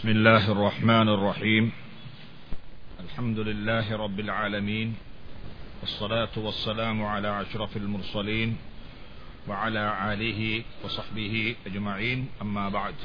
بسم الله الرحمن الرحيم الحمد لله رب العالمين والصلاة والسلام على أشرف المرسلين وعلى آله وصحبه أجمعين أما بعد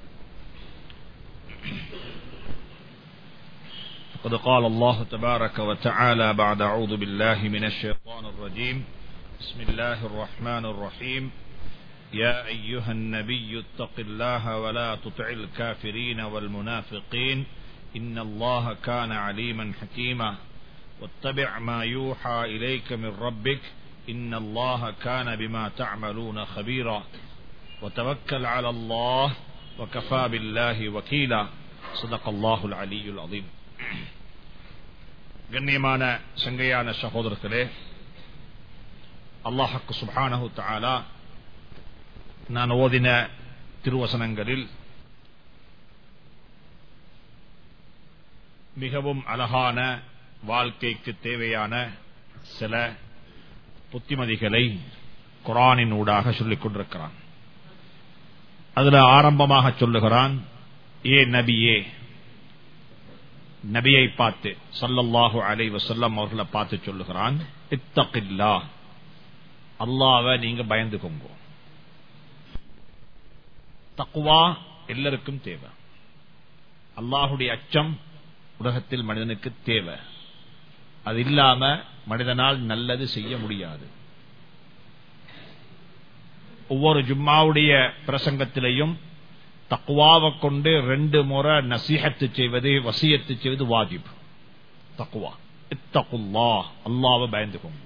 فقد قال الله تبارك وتعالى بعد أعوذ بالله من الشيطان الرجيم بسم الله الرحمن الرحيم يا أيها النبي اتق الله ولا تطع الكافرين والمنافقين إن الله كان عليما حكيما واتبع ما يوحى إليك من ربك إن الله كان بما تعملون خبيرا وتوكل على الله وكفى بالله وكيلا صدق الله العلي العظيم கண்ணியமான சங்கையான சகோதரர்களே அல்லாஹக்கு சுபானஹு தாலா நான் ஓதின திருவசனங்களில் மிகவும் அழகான வாழ்க்கைக்கு தேவையான சில புத்திமதிகளை குரானின் ஊடாக சொல்லிக் கொண்டிருக்கிறான் அதுல ஆரம்பமாக சொல்லுகிறான் ஏ நபியே நபியை பார்த்து சல்லல்லாஹு அலை வசல்லம் அவர்களை பார்த்து சொல்லுகிறான் இத்தகில்லா அல்லாவ நீங்க பயந்துக்கோங்க தக்குவா எல்லாருக்கும் தேவை அல்லாஹுடைய அச்சம் உலகத்தில் மனிதனுக்கு தேவை அது இல்லாம மனிதனால் நல்லது செய்ய முடியாது ஒவ்வொரு ஜும்மாவுடைய பிரசங்கத்திலையும் தக்குவாவை கொண்டு ரெண்டு முறை நசீகத்து செய்வது வசியத்து செய்வது வாஜிப் தக்குவா இத்தகுல்லா அல்லாவை பயந்துக்கோங்க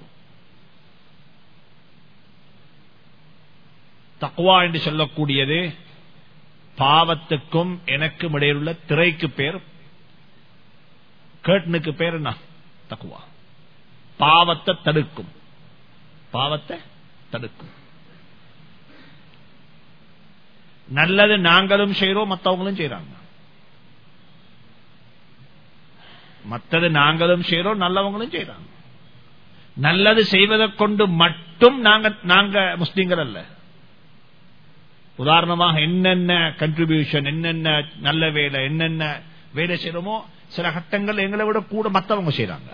தக்குவா என்று சொல்லக்கூடியது பாவத்துக்கும் எனக்கும் இடையிலுள்ள திரைக்கு பேர் கேட்டனுக்கு பேர் என்ன தக்குவா பாவத்தை தடுக்கும் பாவத்தை தடுக்கும் நல்லது நாங்களும் செய்யறோம் மற்றவங்களும் செய்யறாங்க மற்றது நாங்களும் செய்யறோம் நல்லவங்களும் செய்யறாங்க நல்லது செய்வதை கொண்டு மட்டும் நாங்க நாங்க முஸ்லீம்கள் அல்ல உதாரணமாக என்னென்ன கண்ட்ரிபியூஷன் என்னென்ன நல்ல வேலை என்னென்ன வேலை செய்யறோமோ சில கட்டங்கள் எங்களை விட கூட மற்றவங்க செய்யறாங்க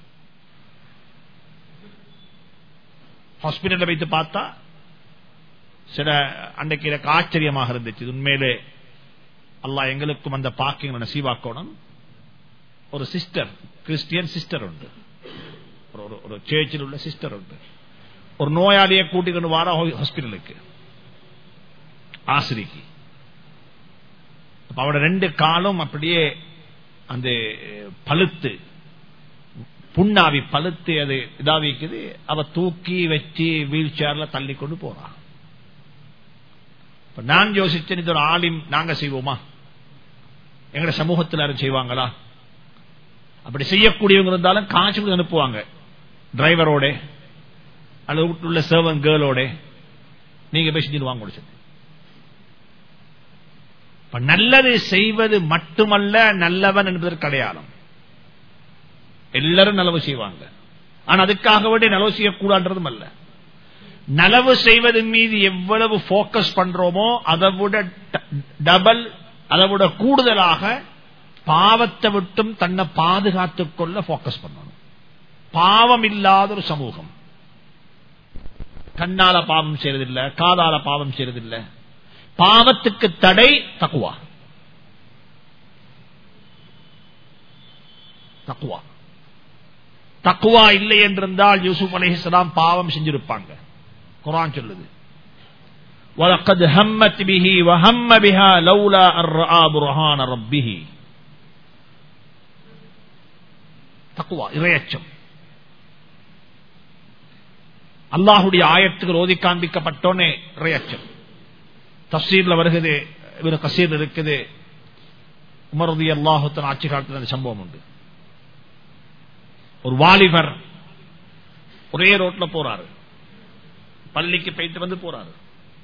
ஹாஸ்பிட்டல வைத்து பார்த்தா சில அன்றைக்கு எனக்கு ஆச்சரியமாக இருந்துச்சு உண்மையிலே அல்லா எங்களுக்கும் அந்த பாக்கியங்களை நசீவாக்கணும் ஒரு சிஸ்டர் கிறிஸ்டியன் சிஸ்டர் உண்டு ஒரு சேர்ச்சில் உள்ள சிஸ்டர் உண்டு ஒரு நோயாளியை கூட்டிக்கொண்டு வார ஹாஸ்பிட்டலுக்கு ஆசிரிக்கு அவட ரெண்டு காலும் அப்படியே அந்த பழுத்து புண்ணாவி பழுத்து அது இதாவிக்குது அவ தூக்கி வச்சு வீல் சேர்ல தள்ளி கொண்டு போறான் நான் யோசிச்சேன் இது ஒரு ஆலிம் நாங்க செய்வோமா எங்க சமூகத்தில் யாரும் செய்வாங்களா அப்படி செய்யக்கூடியவங்க இருந்தாலும் காய்ச்சி அனுப்புவாங்க டிரைவரோட அல்லது உள்ள சர்வன் கேர்ளோட நீங்க போய் செஞ்சுட்டு வாங்க முடிச்சது நல்லது செய்வது மட்டுமல்ல நல்லவன் என்பதற்கு அடையாளம் எல்லாரும் நலவு செய்வாங்க ஆனா அதுக்காக வேண்டிய நலவு செய்யக்கூடாதும் அல்ல நலவு செய்வதன் மீது எவ்வளவு போக்கஸ் பண்றோமோ அதை விட டபுள் அதை விட கூடுதலாக பாவத்தை விட்டும் தன்னை பாதுகாத்துக் கொள்ள போக்கஸ் பண்ணணும் பாவம் இல்லாத ஒரு சமூகம் கண்ணால பாவம் செய்யறதில்லை காதால பாவம் செய்யறதில்லை பாவத்துக்கு தடை தக்குவா தக்குவா தக்குவா இல்லை என்றிருந்தால் யூசுப் அலிஹலாம் பாவம் செஞ்சிருப்பாங்க குரான் சொல்லுது وَلَقَدْ هَمَّتْ بِهِ وَهَمَّ بِهَا لَوْلَا أَن رَّأَىٰ بُرْهَانَ رَبِّهِ தக்குவா இறையச்சம் அல்லாஹுடைய ஆயத்துக்கு ஓதி காண்பிக்கப்பட்டோன்னே இறையச்சம் தப்சீர்ல வருகிறது இவரு கசீர் இருக்குது உமரதி அல்லாஹுத்தன் ஆட்சி காலத்தில் அந்த சம்பவம் உண்டு ஒரு வாலிபர் ஒரே ரோட்ல போறாரு பள்ளிக்கு போயிட்டு வந்து போறாரு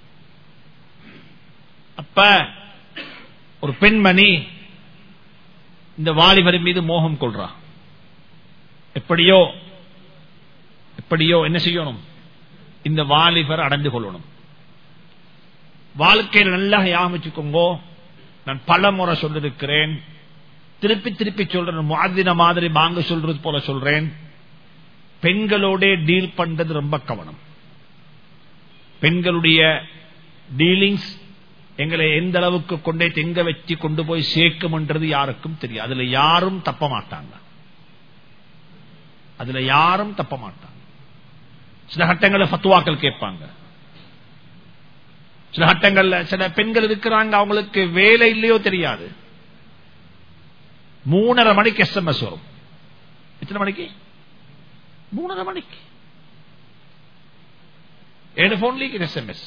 அப்ப ஒரு பெண்மணி இந்த வாலிபரின் மீது மோகம் கொள்றா எப்படியோ எப்படியோ என்ன செய்யணும் இந்த வாலிபர் அடைந்து கொள்ளணும் வாழ்க்கையில் நல்லா யாமிச்சுக்கோங்க நான் பல முறை சொல்லிருக்கிறேன் திருப்பி திருப்பி சொல்றேன் மாதின மாதிரி வாங்க சொல்றது போல சொல்றேன் பெண்களோட டீல் பண்றது ரொம்ப கவனம் பெண்களுடைய டீலிங்ஸ் எங்களை எந்த அளவுக்கு கொண்டே தெங்க வச்சு கொண்டு போய் சேர்க்கும்ன்றது யாருக்கும் தெரியும் அதுல யாரும் தப்ப மாட்டாங்க அதுல யாரும் தப்ப மாட்டாங்க சில கட்டங்களில் ஃபத்துவாக்கள் கேட்பாங்க சில கட்டங்கள்ல சில பெண்கள் இருக்கிறாங்க அவங்களுக்கு வேலை இல்லையோ தெரியாது மூணரை மணிக்கு எஸ்எம்எஸ் வரும் எத்தனை மணிக்கு மூணரை மணிக்கு ஏழு போன்லீக்கு எஸ்எம்எஸ்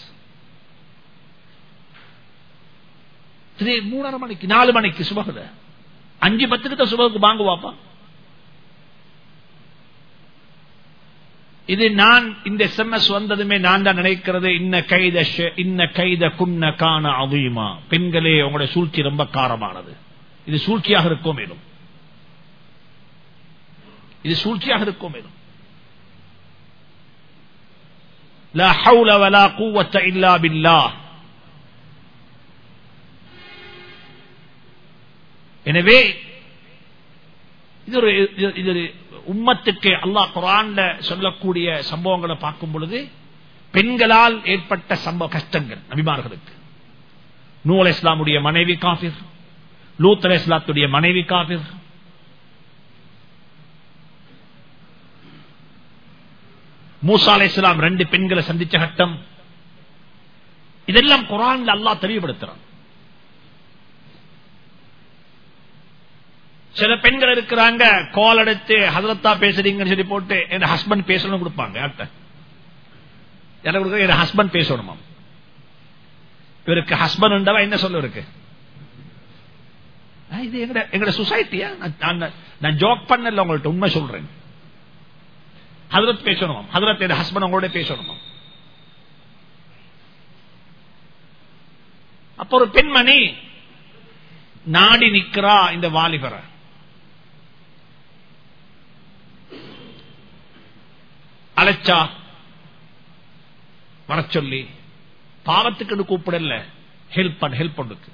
மூணரை மணிக்கு நாலு மணிக்கு சுபகுல அஞ்சு பத்துக்கு தான் சுபகுக்கு வாங்குவாப்பா இது நான் இந்த எஸ்எம்எஸ் வந்ததுமே நான் தான் நினைக்கிறது இன்ன கைத இன்ன கைத குன்ன காண அவுயுமா பெண்களே உங்களுடைய சூழ்ச்சி ரொம்ப காரமானது இது சூழ்ச்சியாக இருக்கோ மேலும் இது சூழ்ச்சியாக இருக்கோ மேலும் لا حول ولا قوة إلا بالله எனவே இது ஒரு இது ஒரு உம்மத்துக்கு அல்லாஹ் குரான்ல சொல்லக்கூடிய சம்பவங்களை பார்க்கும் பொழுது பெண்களால் ஏற்பட்ட சம்பவ கஷ்டங்கள் நபிமார்களுக்கு நூ அலை இஸ்லாமுடைய மனைவி காபிர் லூத் அலை இஸ்லாத்துடைய மனைவி காபிர் மூசா அலை இஸ்லாம் ரெண்டு பெண்களை சந்திச்ச கட்டம் இதெல்லாம் குரான்ல அல்லாஹ் தெளிவுபடுத்துறான் சில பெண்கள் இருக்கிறாங்க கால் எடுத்து ஹசரத்தா பேசுறீங்கன்னு சொல்லி போட்டு என் ஹஸ்பண்ட் பேசணும் கொடுப்பாங்க யார்கிட்ட எனக்கு என் ஹஸ்பண்ட் பேசணுமா இவருக்கு ஹஸ்பண்ட் என்ன சொல்ல இருக்கு இது எங்கட எங்கட சொசைட்டியா நான் ஜோக் பண்ணல உங்கள்ட்ட உண்மை சொல்றேன் ஹதரத் பேசணுமா ஹதரத் என் ஹஸ்பண்ட் உங்களோட பேசணுமா அப்ப ஒரு பெண்மணி நாடி நிக்கிறா இந்த வாலிபரை அழைச்சா வர சொல்லி பாவத்துக்கு கூப்பிடல ஹெல்ப் பண்ண ஹெல்ப் பண்ணுக்கு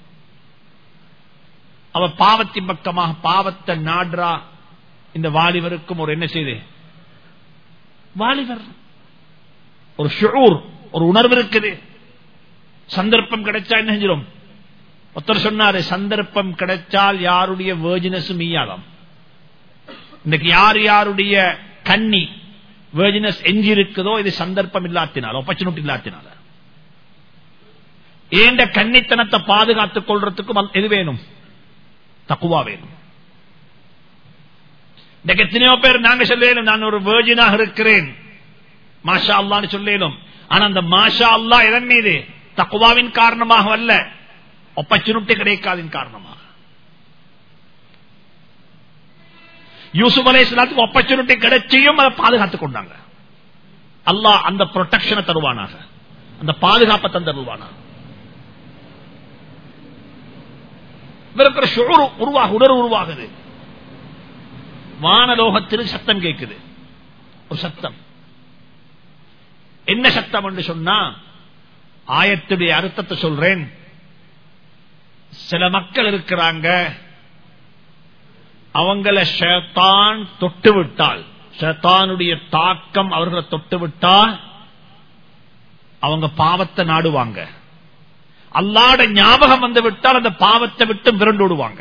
அவ பாவத்தின் பக்கமாக பாவத்தை நாடுறா இந்த வாலிபருக்கும் ஒரு என்ன செய்து வாலிபர் ஒரு ஷூர் ஒரு உணர்வு இருக்குது சந்தர்ப்பம் கிடைச்சா என்ன செஞ்சிடும் ஒருத்தர் சொன்னாரு சந்தர்ப்பம் கிடைச்சால் யாருடைய வேர்ஜினஸும் ஈயாதாம் இன்னைக்கு யார் யாருடைய கண்ணி வேர்ஜினஸ் எஞ்சி இருக்குதோ இது சந்தர்ப்பம் இல்லாத்தினால ஆப்பர்ச்சுனிட்டி இல்லாத்தினால ஏண்ட கன்னித்தனத்தை பாதுகாத்துக் கொள்றதுக்கும் எது வேணும் தக்குவா வேணும் இன்னைக்கு எத்தனையோ பேர் நாங்க சொல்லும் நான் ஒரு வேர்ஜினாக இருக்கிறேன் மாஷா அல்லான்னு சொல்லும் ஆனா அந்த மாஷா அல்லா எதன் மீது தக்குவாவின் காரணமாக அல்ல ஆப்பர்ச்சுனிட்டி கிடைக்காதின் காரணமாக யூசுப் அலை இஸ்லாத்துக்கு ஆப்பர்ச்சுனிட்டி கிடைச்சியும் அதை பாதுகாத்துக் கொண்டாங்க அல்லாஹ் அந்த ப்ரொடெக்ஷனை தருவானாக அந்த பாதுகாப்பை தந்தருவானாக இருக்கிற ஷுர் உருவாக உணர்வு உருவாகுது வானலோகத்தில் சத்தம் கேட்குது ஒரு சத்தம் என்ன சத்தம் என்று சொன்னா ஆயத்துடைய அர்த்தத்தை சொல்றேன் சில மக்கள் இருக்கிறாங்க அவங்கள ஷேத்தான் தொட்டு விட்டால் ஷேத்தானுடைய தாக்கம் அவர்களை தொட்டு விட்டால் அவங்க பாவத்தை நாடுவாங்க அல்லாட ஞாபகம் வந்து விட்டால் அந்த பாவத்தை விட்டு விரண்டோடுவாங்க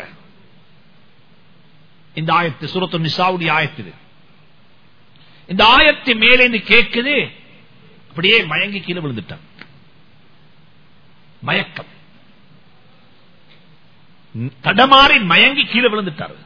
இந்த ஆயத்து சுரத்து நிசாவுடைய ஆயத்து இது. இந்த ஆயத்து மேலே இருந்து கேட்குது அப்படியே மயங்கி கீழே விழுந்துட்டான் மயக்கம் தடமாறி மயங்கி கீழே விழுந்துட்டாரு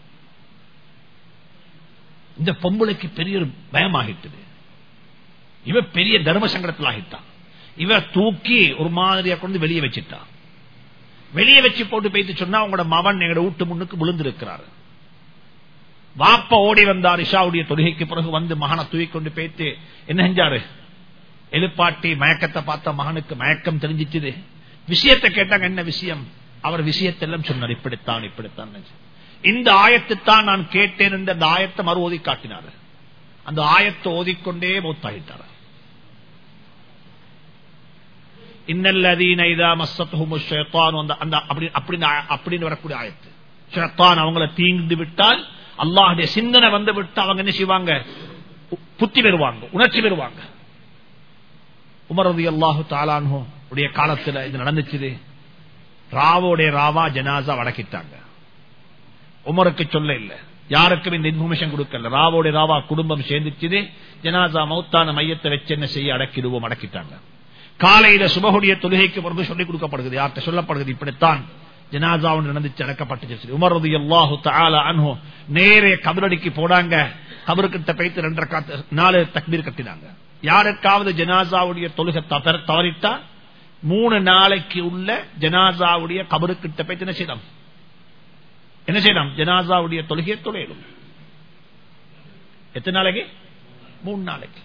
இந்த பொம்பளைக்கு பெரிய ஒரு பயமாகிட்டது இவ பெரிய தர்ம சங்கடத்தில் ஆகிட்டான் இவ தூக்கி ஒரு மாதிரியா கொண்டு வெளியே வச்சுட்டான் வெளியே வச்சு போட்டு போயிட்டு சொன்னா உங்களோட மவன் எங்களோட வீட்டு முன்னுக்கு விழுந்திருக்கிறாரு வாப்ப ஓடி வந்தார் இஷாவுடைய தொழுகைக்கு பிறகு வந்து மகனை தூக்கி கொண்டு போயிட்டு என்ன செஞ்சாரு எழுப்பாட்டி மயக்கத்தை பார்த்த மகனுக்கு மயக்கம் தெரிஞ்சிச்சுது விஷயத்தை கேட்டாங்க என்ன விஷயம் அவர் விஷயத்தெல்லாம் சொன்னார் இப்படித்தான் இப்படித்தான் இந்த ஆயத்தைத்தான் நான் கேட்டேன் என்று அந்த ஆயத்தை மறு ஓதி காட்டினார் அந்த ஆயத்தை ஓதிக்கொண்டே மூத்தாயிட்டார் இன்னல்லதீன இதா மஸ்ஸத்துஹுமு ஷைத்தானு அந்த அந்த அப்படி அப்படின்னு அப்படின்னு வரக்கூடிய ஆயத்து ஷைத்தான் அவங்கள தீங்கு விட்டால் அல்லாஹ்வுடைய சிந்தனை வந்து விட்டு அவங்க என்ன செய்வாங்க புத்தி பெறுவாங்க உணர்ச்சி பெறுவாங்க உமர் ரலியல்லாஹு தஆலாஹு உடைய காலத்துல இது நடந்துச்சு ராவோடைய ராவா ஜனாசா வடக்கிட்டாங்க உமருக்கு சொல்ல இல்ல யாருக்கும் இந்த இன்ஃபர்மேஷன் கொடுக்கல ராவோடைய ராவா குடும்பம் சேர்ந்துச்சு ஜனாசா மௌத்தான மையத்தை வச்சு என்ன செய்ய அடக்கிடுவோம் அடக்கிட்டாங்க காலையில சுபகுடைய தொழுகைக்கு பிறகு சொல்லிக் கொடுக்கப்படுகிறது யார்கிட்ட சொல்லப்படுகிறது இப்படித்தான் ஜனாசாவுன்னு நடந்துச்சு அடக்கப்பட்டுச்சு உமர் ரலியல்லாஹு தஆலா அன்ஹு நேரே கபரடிக்கு போனாங்க கபருக்கிட்ட போயிட்டு ரெண்டரை காத்து நாலு தக்பீர் கட்டினாங்க யாருக்காவது ஜனாசாவுடைய தொழுகை தவற- தவறிட்டா மூணு நாளைக்கு உள்ள ஜனாசாவுடைய கபருக்கிட்ட போயிட்டு என்ன செய்யலாம் என்ன செய்யலாம் ஜனாசாவுடைய தொழுகையை தொலையிடும் எத்தனை நாளைக்கு மூணு நாளைக்கு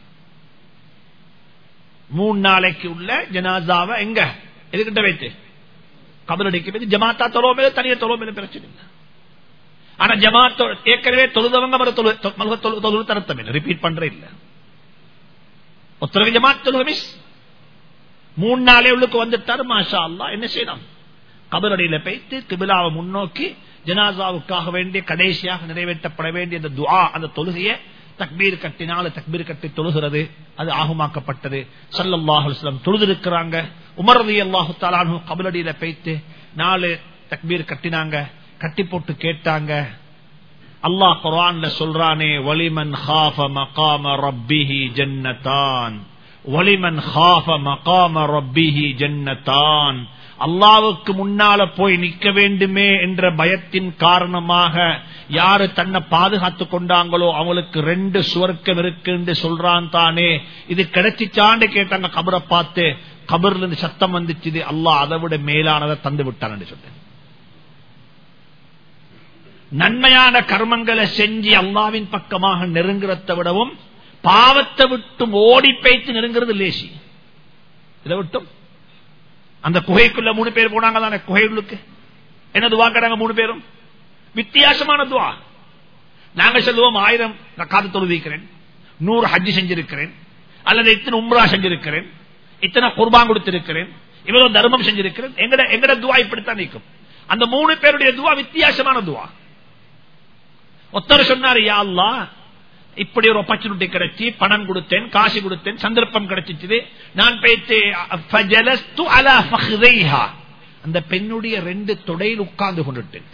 மூணு நாளைக்கு உள்ள ஜனாசாவை எங்க எதுக்கிட்ட வைத்து கபரடிக்கு போய் ஜமாத்தா தொழுவ மேல தனியா தொழுவ மேல பிரச்சனை இல்லை ஆனா ஜமாத் தொழு- ஏற்கனவே தொழுதவங்க மறு தொழு தொ- மல்க தொழு தொழு தரத்தம் இல்லை ரிப்பீட் பண்றே இல்ல ஒருத்தரவு ஜமாத் தொழுக மிஸ் மூணு நாளே உள்ளுக்கு வந்துட்டாரு மாஷா அல்லாஹ் என்ன செய்யலாம் கபரடியில போய்த்து கிபிலாவை முன்னோக்கி ஜனாசாவுக்காக வேண்டிய கடைசியாக நிறைவேற்றப்பட வேண்டிய அந்த துஆ அந்த தொழுகையை தக்பீர் கட்டினால தக்பீர் கட்டி தொழுகிறது அது ஆகுமாக்கப்பட்டது ஸல்லல்லாஹு அலைஹி வஸல்லம் தொழுதிருக்கிறாங்க உமர் ரலியல்லாஹு தஆலா அன்ஹு கபரடியில போய்த்து நாலு தக்பீர் கட்டினாங்க கட்டி போட்டு கேட்டாங்க அல்லாஹ் குர்ஆன்ல சொல்றானே வலிமன் خاف مقام ربه ஜன்னதான் வலிமன் خاف مقام ربه ஜன்னதான் அல்லாவுக்கு முன்னால போய் நிக்க வேண்டுமே என்ற பயத்தின் காரணமாக யாரு தன்னை பாதுகாத்து கொண்டாங்களோ அவங்களுக்கு ரெண்டு சுவர்க்கம் இருக்கு என்று சொல்றான் தானே இது கிடைச்சிச்சான்னு கேட்டாங்க கபரை பார்த்து கபர்ல இருந்து சத்தம் வந்துச்சு அல்லாஹ் அதை விட மேலானதை தந்து விட்டான்னு சொன்னேன் நன்மையான கர்மங்களை செஞ்சு அல்லாவின் பக்கமாக நெருங்குறத விடவும் பாவத்தை விட்டும் ஓடி பேய்த்து நெருங்கிறது லேசி இதை விட்டும் அந்த குகைக்குள்ள மூணு பேர் போனாங்க தானே குகைகளுக்கு என்ன துவா கேட்டாங்க மூணு பேரும் வித்தியாசமான துவா நாங்க சொல்லுவோம் ஆயிரம் காத்து தொழுதிக்கிறேன் நூறு ஹஜ்ஜி செஞ்சிருக்கிறேன் அல்லது இத்தனை உம்ரா செஞ்சிருக்கிறேன் இத்தனை குர்பான் கொடுத்திருக்கிறேன் இவ்வளவு தர்மம் செஞ்சிருக்கிறேன் எங்கட எங்கட துவா இப்படித்தான் நிற்கும் அந்த மூணு பேருடைய துவா வித்தியாசமான துவா ஒருத்தர் சொன்னாரு யா அல்லாஹ் இப்படி ஒரு ஆப்பர்ச்சுனிட்டி கிடைச்சி பணம் கொடுத்தேன் காசு கொடுத்தேன் சந்தர்ப்பம் கிடைச்சிச்சு நான் போயிட்டு ஃபஜலஸ்து அலா ஃபஹ்தைஹா. அந்த பெண்ணுடைய ரெண்டு தொடையில் உட்கார்ந்து கொண்டுட்டேன்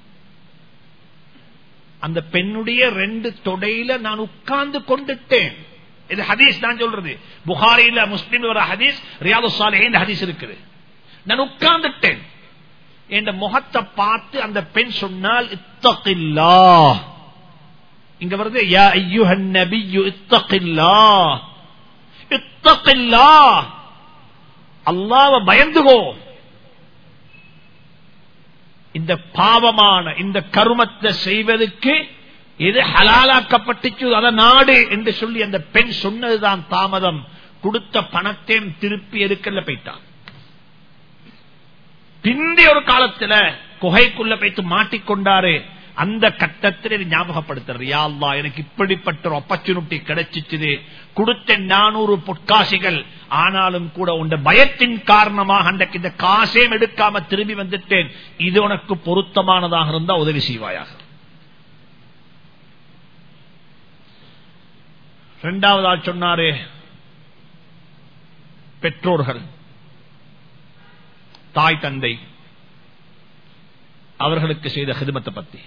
அந்த பெண்ணுடைய ரெண்டு தொடையில நான் உட்கார்ந்து கொண்டுட்டேன் இது ஹதீஸ் நான் சொல்றது புகாரில முஸ்லிம் ஒரு ஹதீஸ் ரியாது சாலே இந்த ஹதீஸ் இருக்குது நான் உட்கார்ந்துட்டேன் என் முகத்தை பார்த்து அந்த பெண் சொன்னால் இத்தகில்லா இங்க வருது யா ஐயுஹன் நபியு இத்தகில்லா இத்தகில்லா அல்லாஹ்வை பயந்துகோ இந்த பாவமான இந்த கருமத்தை செய்வதற்கு எது ஹலாலாக்கப்பட்டுச்சு அத நாடு என்று சொல்லி அந்த பெண் சொன்னதுதான் தாமதம் கொடுத்த பணத்தையும் திருப்பி எடுக்கல போயிட்டான் பிந்தி ஒரு காலத்துல குகைக்குள்ள போயிட்டு மாட்டிக்கொண்டாரு அந்த கட்டத்தில் இது ஞாபகப்படுத்துறது யா அல்லாஹ் எனக்கு இப்படிப்பட்ட ஒரு ஆப்பர்ச்சுனிட்டி கிடைச்சிச்சுது கொடுத்த நானூறு பொற்காசிகள் ஆனாலும் கூட உண்ட பயத்தின் காரணமாக அன்றைக்கு இந்த காசையும் எடுக்காம திரும்பி வந்துட்டேன் இது உனக்கு பொருத்தமானதாக இருந்தா உதவி செய்வாயாக இரண்டாவது ஆள் சொன்னாரு பெற்றோர்கள் தாய் தந்தை அவர்களுக்கு செய்த ஹிதமத்தை பத்தி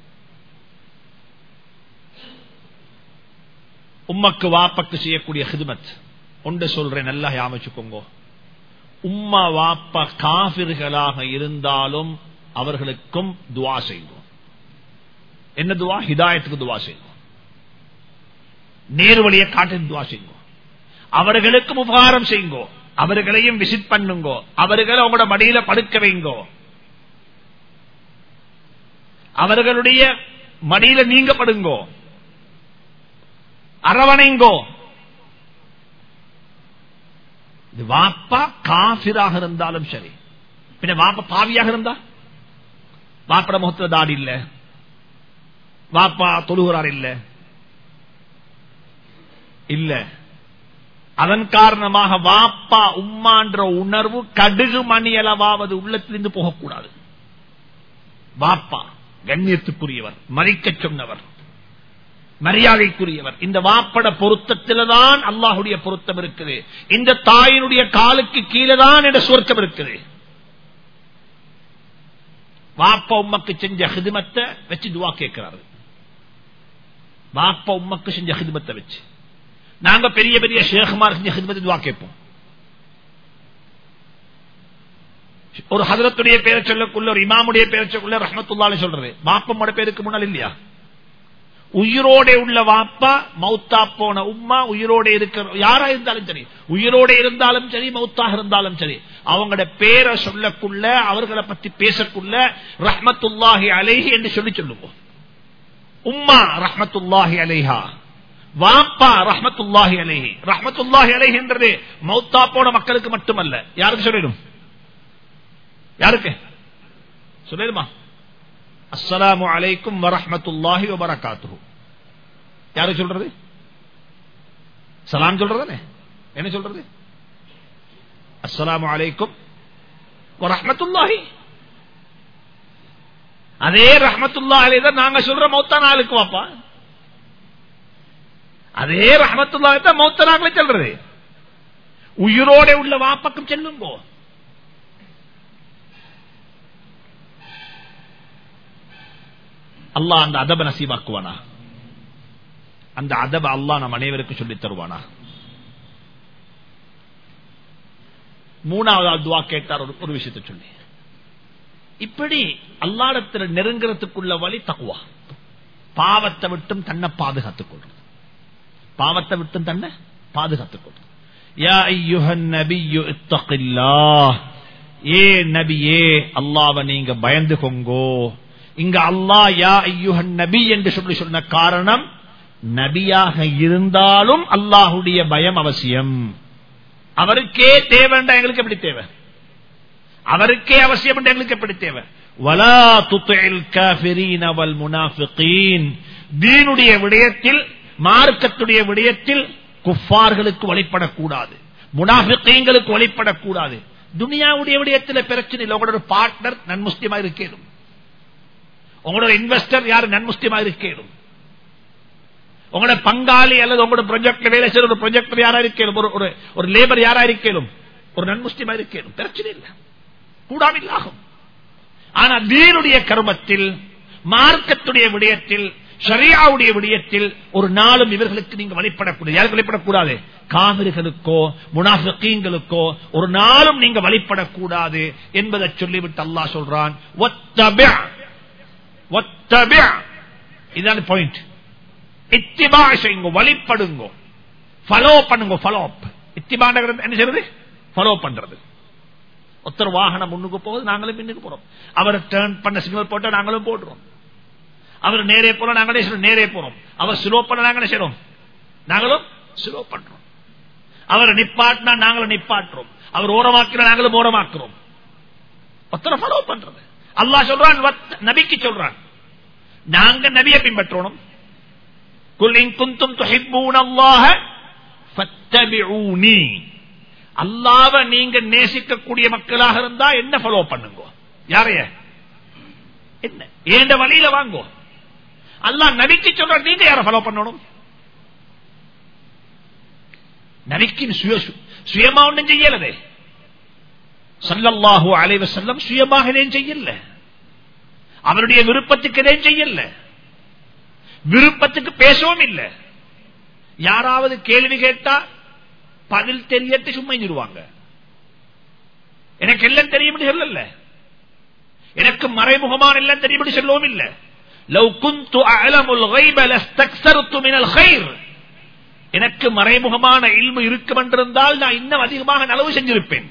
உம்மக்கு வாப்பக்கு செய்யக்கூடிய ஹிதமத் ஒன்று சொல்றேன் நல்லா யாமிச்சுக்கோங்க உம்மா வாப்பா காபிர்களாக இருந்தாலும் அவர்களுக்கும் துவா செய்வோம் என்ன துவா ஹிதாயத்துக்கு துவா செய்வோம் நேர்வழியை காட்டி துவா செய்வோம் அவர்களுக்கும் உபகாரம் செய்யுங்கோ அவர்களையும் விசிட் பண்ணுங்கோ அவர்களை உங்களோட மடியில படுக்க வைங்கோ அவர்களுடைய மடியில நீங்க படுங்கோ அரவணைங்கோ இது வாப்பா காபிராக இருந்தாலும் சரி பின்ன வாப்பா பாவியாக இருந்தா வாப்பட முகத்துல தாடி இல்ல வாப்பா தொழுகிறார் இல்ல இல்ல அதன் காரணமாக வாப்பா உம்மான்ற உணர்வு கடுகு மணி அளவாவது உள்ளத்திலிருந்து போகக்கூடாது வாப்பா கண்ணியத்துக்குரியவர் மதிக்க சொன்னவர் மரியாதைக்குரியவர் இந்த வாப்பட பொருத்தத்தில்தான் அல்லாஹுடைய பொருத்தம் இருக்குது இந்த தாயினுடைய காலுக்கு கீழே தான் என்ற சுவர்க்கம் இருக்குது வாப்பா உம்மக்கு செஞ்ச ஹிதுமத்தை வச்சு துவா கேட்கிறாரு வாப்பா உம்மக்கு செஞ்ச ஹிதுமத்தை வச்சு நாங்க பெரிய பெரிய ஷேகுமார் செஞ்ச ஹிதுமத்தை துவா கேட்போம் ஒரு ஹதரத்துடைய பேரை சொல்லக்குள்ள ஒரு இமாமுடைய பேரை சொல்லக்குள்ள ரஹமத்துல்லாலே சொல்றது வாப்பம்மோட பேருக்கு முன்னால் இல்லையா உயிரோட உள்ள வாப்பா மௌத்தா போன உம்மா உயிரோட இருக்கிற யாரா இருந்தாலும் சரி உயிரோட இருந்தாலும் சரி மௌத்தாக இருந்தாலும் சரி அவங்களோட பேரை சொல்லக்குள்ள அவர்களை பத்தி பேசக்குள்ள ரஹமத்துல்லாஹி அலைஹி என்று சொல்லி சொல்லுவோம் உம்மா ரஹமத்துல்லாஹி அலைஹா வாப்பா ரஹமத்துல்லாஹி அலைஹி ரஹமத்துல்லாஹி அலைஹி என்றது மௌத்தா போன மக்களுக்கு மட்டுமல்ல யாருக்கு சொல்லிடும் யாருக்கு சொல்லிடுமா அஸ்ஸலாமு அலைக்கும் வரஹமத்துல்லாஹி வபரகாத்து யாரு சொல்றது சலாம் சொல்றதானே என்ன சொல்றது அஸ்ஸலாமு அலைக்கும் வரஹமத்துல்லாஹி அதே ரஹமத்துல்லா தான் நாங்க சொல்ற மௌத்தா நாளுக்கு வாப்பா அதே ரஹமத்துல்லா தான் மௌத்த நாங்களே சொல்றது உயிரோட உள்ள வாப்பக்கம் செல்லுங்கோ அல்லாஹ் அந்த அதப நசீபாக்குவானா அந்த அதப அல்லாஹ் நம் அனைவருக்கும் சொல்லித் தருவானா மூணாவது துவா கேட்டார் ஒரு- ஒரு விஷயத்தை சொல்லி இப்படி அல்லாடத்தில் நெருங்கிறதுக்குள்ள வழி தக்குவா பாவத்தை விட்டும் தன்னை பாதுகாத்துக் கொள்றது பாவத்தை விட்டும் தன்னை பாதுகாத்துக் கொள்றது யா ஐயுஹன் நபியு இத்தகில்லாஹ் ஏ நபியே அல்லாஹ்வை நீங்க பயந்து கொங்கோ இங்க அல்லாஹ் யா ஐயுஹன் நபி என்று சொல்லி சொன்ன காரணம் நபியாக இருந்தாலும் அல்லாஹுடைய பயம் அவசியம் அவருக்கே தேவைண்டா எங்களுக்கு எப்படி தேவை அவருக்கே அவசியம் என்று எங்களுக்கு எப்படி தேவை வலா துத்தில் காஃபிரீன வல் முனாஃபிகீன் தீனுடைய விடயத்தில் மார்க்கத்துடைய விடயத்தில் குஃபார்களுக்கு வழிபடக்கூடாது முனாஃபிகீன்களுக்கு வழிபடக்கூடாது துனியாவுடைய விடயத்தில் பிரச்சனை இல்லை உங்களோட பார்ட்னர் நன்முஸ்லிமா இருக்கேனும் உங்களோட இன்வெஸ்டர் யாரு நன்முஸ்லிமா இருக்கேனும் உங்களோட பங்காளி அல்லது உங்களோட ப்ரொஜெக்ட்ல வேலை செய்யற ஒரு ப்ரொஜெக்டர் யாரா இருக்கேனும் ஒரு ஒரு- ஒரு லேபர் யாரா இருக்கேனும் ஒரு நன்முஸ்லிமா இருக்கேனும் பிரச்சனை இல்லை கூடாமில்லாகும் ஆனா தீனுடைய கர்மத்தில் மார்க்கத்துடைய விடயத்தில் ஷரியாவுடைய விடயத்தில் ஒரு நாளும் இவர்களுக்கு நீங்க வழிபடக்கூடாது யாருக்கு வழிபடக்கூடாது காவிர்களுக்கோ முனாஃபிகீன்களுக்கோ ஒரு நாளும் நீங்க வழிபடக்கூடாது என்பதை சொல்லிவிட்டு அல்லாஹ் சொல்றான் "வத்தபி' வத்தபி' இதான் பாயிண்ட் இத்திபா செய்யுங்க வழிபடுங்க ஃபாலோ பண்ணுங்க ஃபாலோ அப் இத்திபாண்டகிறது என்ன செய்யறது ஃபாலோ பண்றது ஒருத்தர் வாகனம் முன்னுக்கு போகுது நாங்களும் பின்னுக்கு போறோம் அவர் டேர்ன் பண்ண சிக்னல் போட்டா நாங்களும் போடுறோம் அவர் நேரே போல நாங்களே செய்றோம், நேரே போறோம் அவர் ஸ்லோ பண்ண நாங்களே செய்றோம் நாங்களும் ஸ்லோ பண்றோம் அவர் நிப்பாட்டினா நாங்களும் நிப்பாட்டுறோம் அவர் ஓரமாக்கினா நாங்களும் ஓரமாக்குறோம் ஒருத்தரை ஃபாலோ பண்றது அல்லாஹ் சொல்றான் வத்- நபிக்கு சொல்றான் நாங்க நபியை பின்பற்றணும் குல் இன் குந்தும் துஹிப்பூன அல்லாஹ ஃபத்தபிஊனி அல்லாவ நீங்க நேசிக்கக்கூடிய மக்களாக இருந்தா என்ன ஃபாலோ பண்ணுங்க யாரைய என்ன ஏண்ட வழியில வாங்கோ அல்லாஹ் நபிக்கு சொல்ற நீங்க யார ஃபாலோ பண்ணணும் நபிக்கு சுய சுயமா ஒன்றும் செய்யலதே சல்லல்லாஹு அலைவ செல்லம் சுயமாக எதையும் செய்யல அவருடைய விருப்பத்துக்கு எதையும் செய்யல விருப்பத்துக்கு பேசவும் இல்லை யாராவது கேள்வி கேட்டா பதில் தெரியட்டு சும்மா இருவாங்க எனக்கு எல்லாம் தெரியும் சொல்லல எனக்கு மறைமுகமான எல்லாம் தெரியும் சொல்லவும் இல்ல லவ் குந்து அலமுல் கைப லஸ்தக்ஸர்து மினல் கைர் எனக்கு மறைமுகமான இல்மு இருக்கும் என்றிருந்தால் நான் இன்னும் அதிகமாக நலவு செஞ்சிருப்பேன்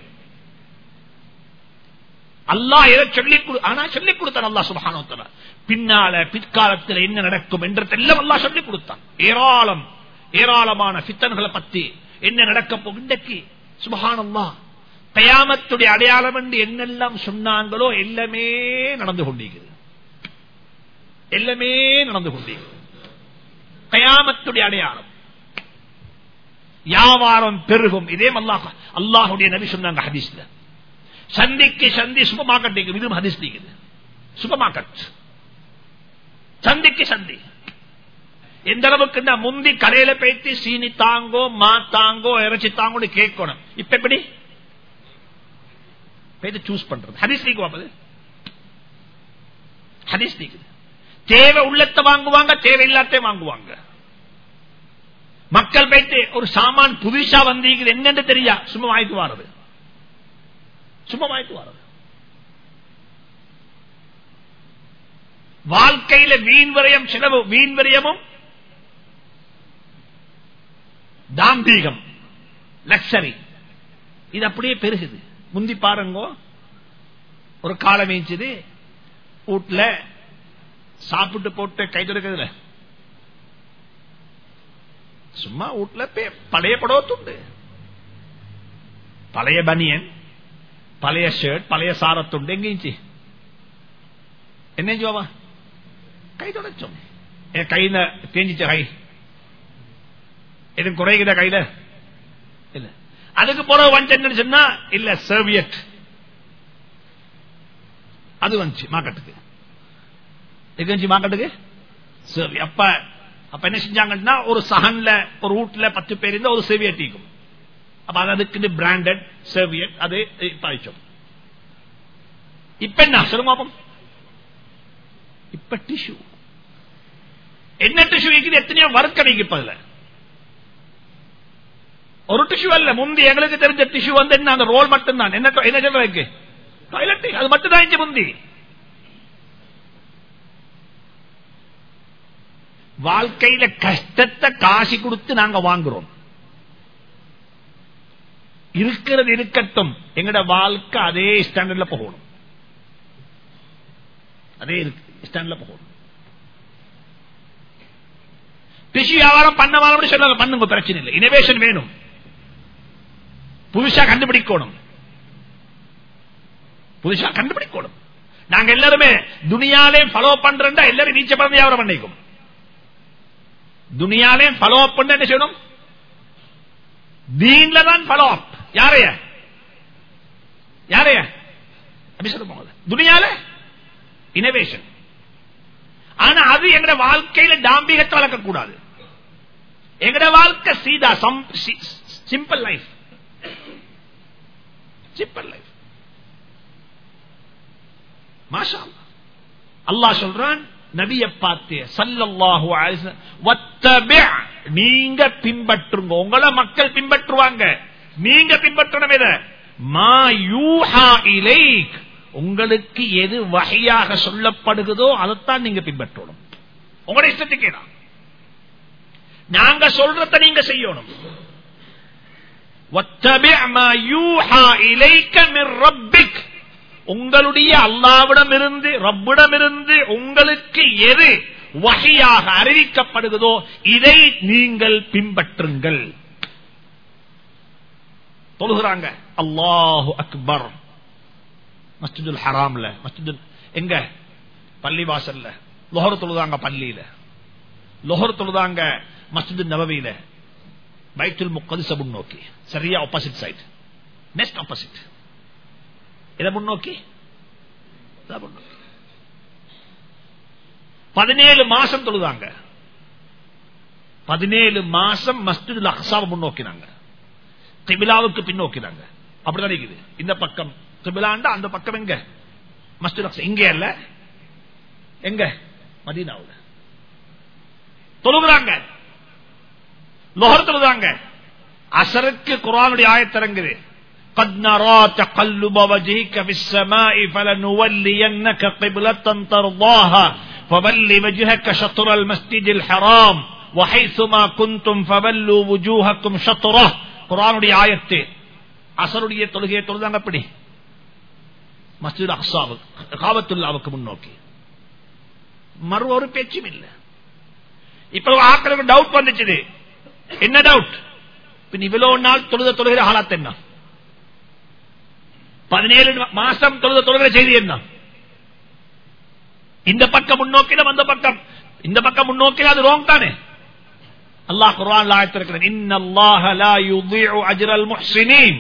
அல்லாஹ் எதை சொல்லிக் கொடு ஆனா சொல்லிக் கொடுத்தான் அல்லாஹ் சுபஹானஹு வ தஆலா பின்னால பிற்காலத்தில் என்ன நடக்கும் என்றதெல்லாம் அல்லாஹ் சொல்லிக் கொடுத்தான் ஏராளம் ஏராளமான ஃபித்தன்களை பத்தி என்ன நடக்க போகும் இன்றைக்கு சுபஹானல்லாஹ் கயாமத்துடைய அடையாளம் என்று என்னெல்லாம் சொன்னாங்களோ எல்லாமே நடந்து கொண்டிருக்கிறது எல்லாமே நடந்து கொண்டிருக்கிறது கயாமத்துடைய அடையாளம் வியாபாரம் பெருகும் இதே அல்லாஹ் அல்லாஹுடைய நபி சொன்னாங்க ஹதீஸ்ல சந்திக்கு சந்தி சூப்பர் மார்க்கெட் இருக்குது இதுவும் ஹதீஸ் இருக்குது சூப்பர் மார்க்கெட் சந்திக்கு சந்தி எந்த அளவுக்கு இந்த முந்தி கடையில போயிட்டு சீனி தாங்கோ மா தாங்கோ இறைச்சி தாங்கோன்னு கேட்கணும் இப்ப எப்படி போயிட்டு சூஸ் பண்றது ஹதீஸ் நீக்கு வாப்பது ஹதீஸ் நீக்குது தேவை உள்ளத்தை வாங்குவாங்க தேவை இல்லாத வாங்குவாங்க மக்கள் போயிட்டு ஒரு சாமான் புதுசா வந்தீங்க என்னன்னு தெரியா சும்மா வாங்கிட்டு வாரது சும்மா வாங்கிட்டு வாரது வாழ்க்கையில வீண் விரயம் செலவு வீண் விரயமும் தாம்பீகம் லக்ஸரி இது அப்படியே பெருகுது முந்தி பாருங்க ஒரு காலம் வீச்சுது வீட்டுல சாப்பிட்டு போட்டு கை தொடக்கிறதுல சும்மா வீட்டுல பழைய படவத்துண்டு பழைய பனியன் பழைய ஷர்ட் பழைய சாரத்துண்டு எங்கேச்சு என்ன ஜோவா கை தொடச்சோம் என் கையில தேஞ்சிச்ச கை எதுவும் குறைகிற கையில இல்ல அதுக்கு போற வஞ்சன்னு சொன்னா இல்ல சர்வியட் அது வந்துச்சு மார்க்கெட்டுக்கு எங்க வந்துச்சு மார்க்கெட்டுக்கு சர்வி அப்ப அப்ப என்ன செஞ்சாங்கன்னா ஒரு சகன்ல ஒரு வீட்டுல பத்து பேர் இருந்தா ஒரு சர்வியட் இருக்கும் அப்ப அது அதுக்கு பிராண்டட் சர்வியட் அது பாய்ச்சோம் இப்ப என்ன சொல்லுங்க இப்ப டிஷ்யூ என்ன டிஷ்யூ இருக்குது எத்தனையோ வர்க்கடைக்கு இப்ப அதுல ஒரு டிஷ்யூ அல்ல முந்தி எங்களுக்கு தெரிஞ்ச டிஷ்யூ வந்து என்ன அந்த ரோல் மட்டும் தான் என்ன என்ன சொல்றதுக்கு டாய்லெட் அது மட்டும் தான் இங்க முந்தி வாழ்க்கையில கஷ்டத்தை காசி கொடுத்து நாங்க வாங்குறோம் இருக்கிறது இருக்கட்டும் எங்கட வாழ்க்கை அதே ஸ்டாண்டர்ட்ல போகணும் அதே ஸ்டாண்ட்ல போகணும் டிஷ்யூ வியாபாரம் பண்ண வாரம் சொல்லாங்க பண்ணுங்க பிரச்சனை இல்லை இனோவேஷன் வேணும் புதுசா கண்டுபிடிக்கணும் புதுசா கண்டுபிடிக்கணும் நாங்க எல்லாருமே துணியாலே ஃபாலோ பண்றா எல்லாரும் நீச்ச படம் வியாபாரம் பண்ணிக்கும் துணியாலே ஃபாலோ பண்ண என்ன செய்யணும் தீன்ல தான் ஃபாலோ அப் யாரைய யாரைய அப்படி சொல்ல துணியால இனோவேஷன் ஆனா அது எங்கட வாழ்க்கையில டாம்பிகத்தை வளர்க்க கூடாது எங்கட வாழ்க்கை சீதா சிம்பிள் லைஃப் சிம்பிள் லைஃப் மாஷா அல்லாஹ் சொல்றான் நபிய பார்த்து சல்லல்லாஹு நீங்க பின்பற்றுங்க உங்களை மக்கள் பின்பற்றுவாங்க நீங்க பின்பற்றணும் இத மா யூஹா இலைக் உங்களுக்கு எது வகையாக சொல்லப்படுகிறதோ அதைத்தான் நீங்க பின்பற்றணும் உங்களோட இஷ்டத்துக்கே தான் நாங்க சொல்றத நீங்க செய்யணும் உங்களுடைய அல்லாவிடம் இருந்து ரப்பிடம் இருந்து உங்களுக்கு எது வகையாக அறிவிக்கப்படுகிறதோ இதை நீங்கள் பின்பற்றுங்கள் தொழுகிறாங்க அல்லாஹு அக்பர் மஸ்ஜிதுல் ஹராம்ல மஸ்ஜிது எங்க பள்ளி வாசல்ல லொஹர் தொழுதாங்க பள்ளியில லொஹர் தொழுதாங்க மஸ்ஜிது நபவியில பைத்துல் முக்கதிச முன்னோக்கி சரியா ஆப்போசிட் சைட் நெக்ஸ்ட் ஆப்போசிட் இதை முன்னோக்கி முன்னோக்கி பதினேழு மாசம் தொழுதாங்க பதினேழு மாசம் மஸ்ஜிதுல் அக்சாவை முன்னோக்கினாங்க திபிலாவுக்கு பின்னோக்கினாங்க அப்படிதான் இருக்குது இந்த பக்கம் திபிலாண்டா அந்த பக்கம் எங்க மஸ்ஜித் அக்சா இங்க அல்ல எங்க மதீனாவுல தொழுகிறாங்க லோகர் தொழுதாங்க அசருக்கு குரானுடைய ஆயத்திறங்குது قد نرى تقلب وجهك في السماء فلنولينك قبلة ترضاها فول وجهك شطر المسجد الحرام وحيثما كنتم فولوا وجوهكم شطره குரானுடைய ஆயத்து அசருடைய தொழுகையை தொழுதாங்க அப்படி மஸ்ஜித் அக்சாவுக்கு காபத்துல்லாவுக்கு முன்னோக்கி மறு ஒரு பேச்சும் இல்லை இப்ப ஆக்களுக்கு டவுட் வந்துச்சு என்ன டவுட் பின் இவ்வளவு நாள் தொழுத தொழுகிற ஹாலாத் என்ன பதினேழு மாசம் தொழுத தொழுகிற செய்தி என்ன இந்த பக்கம் முன்னோக்கில அந்த பக்கம் இந்த பக்கம் முன்னோக்கில அது ரோங் தானே அல்லாஹ் குர்ஆன்ல ஆயத்திருக்கிறான் இன்னல்லாஹ லா யுதீஉ அஜ்ரல் முஹ்ஸினீன்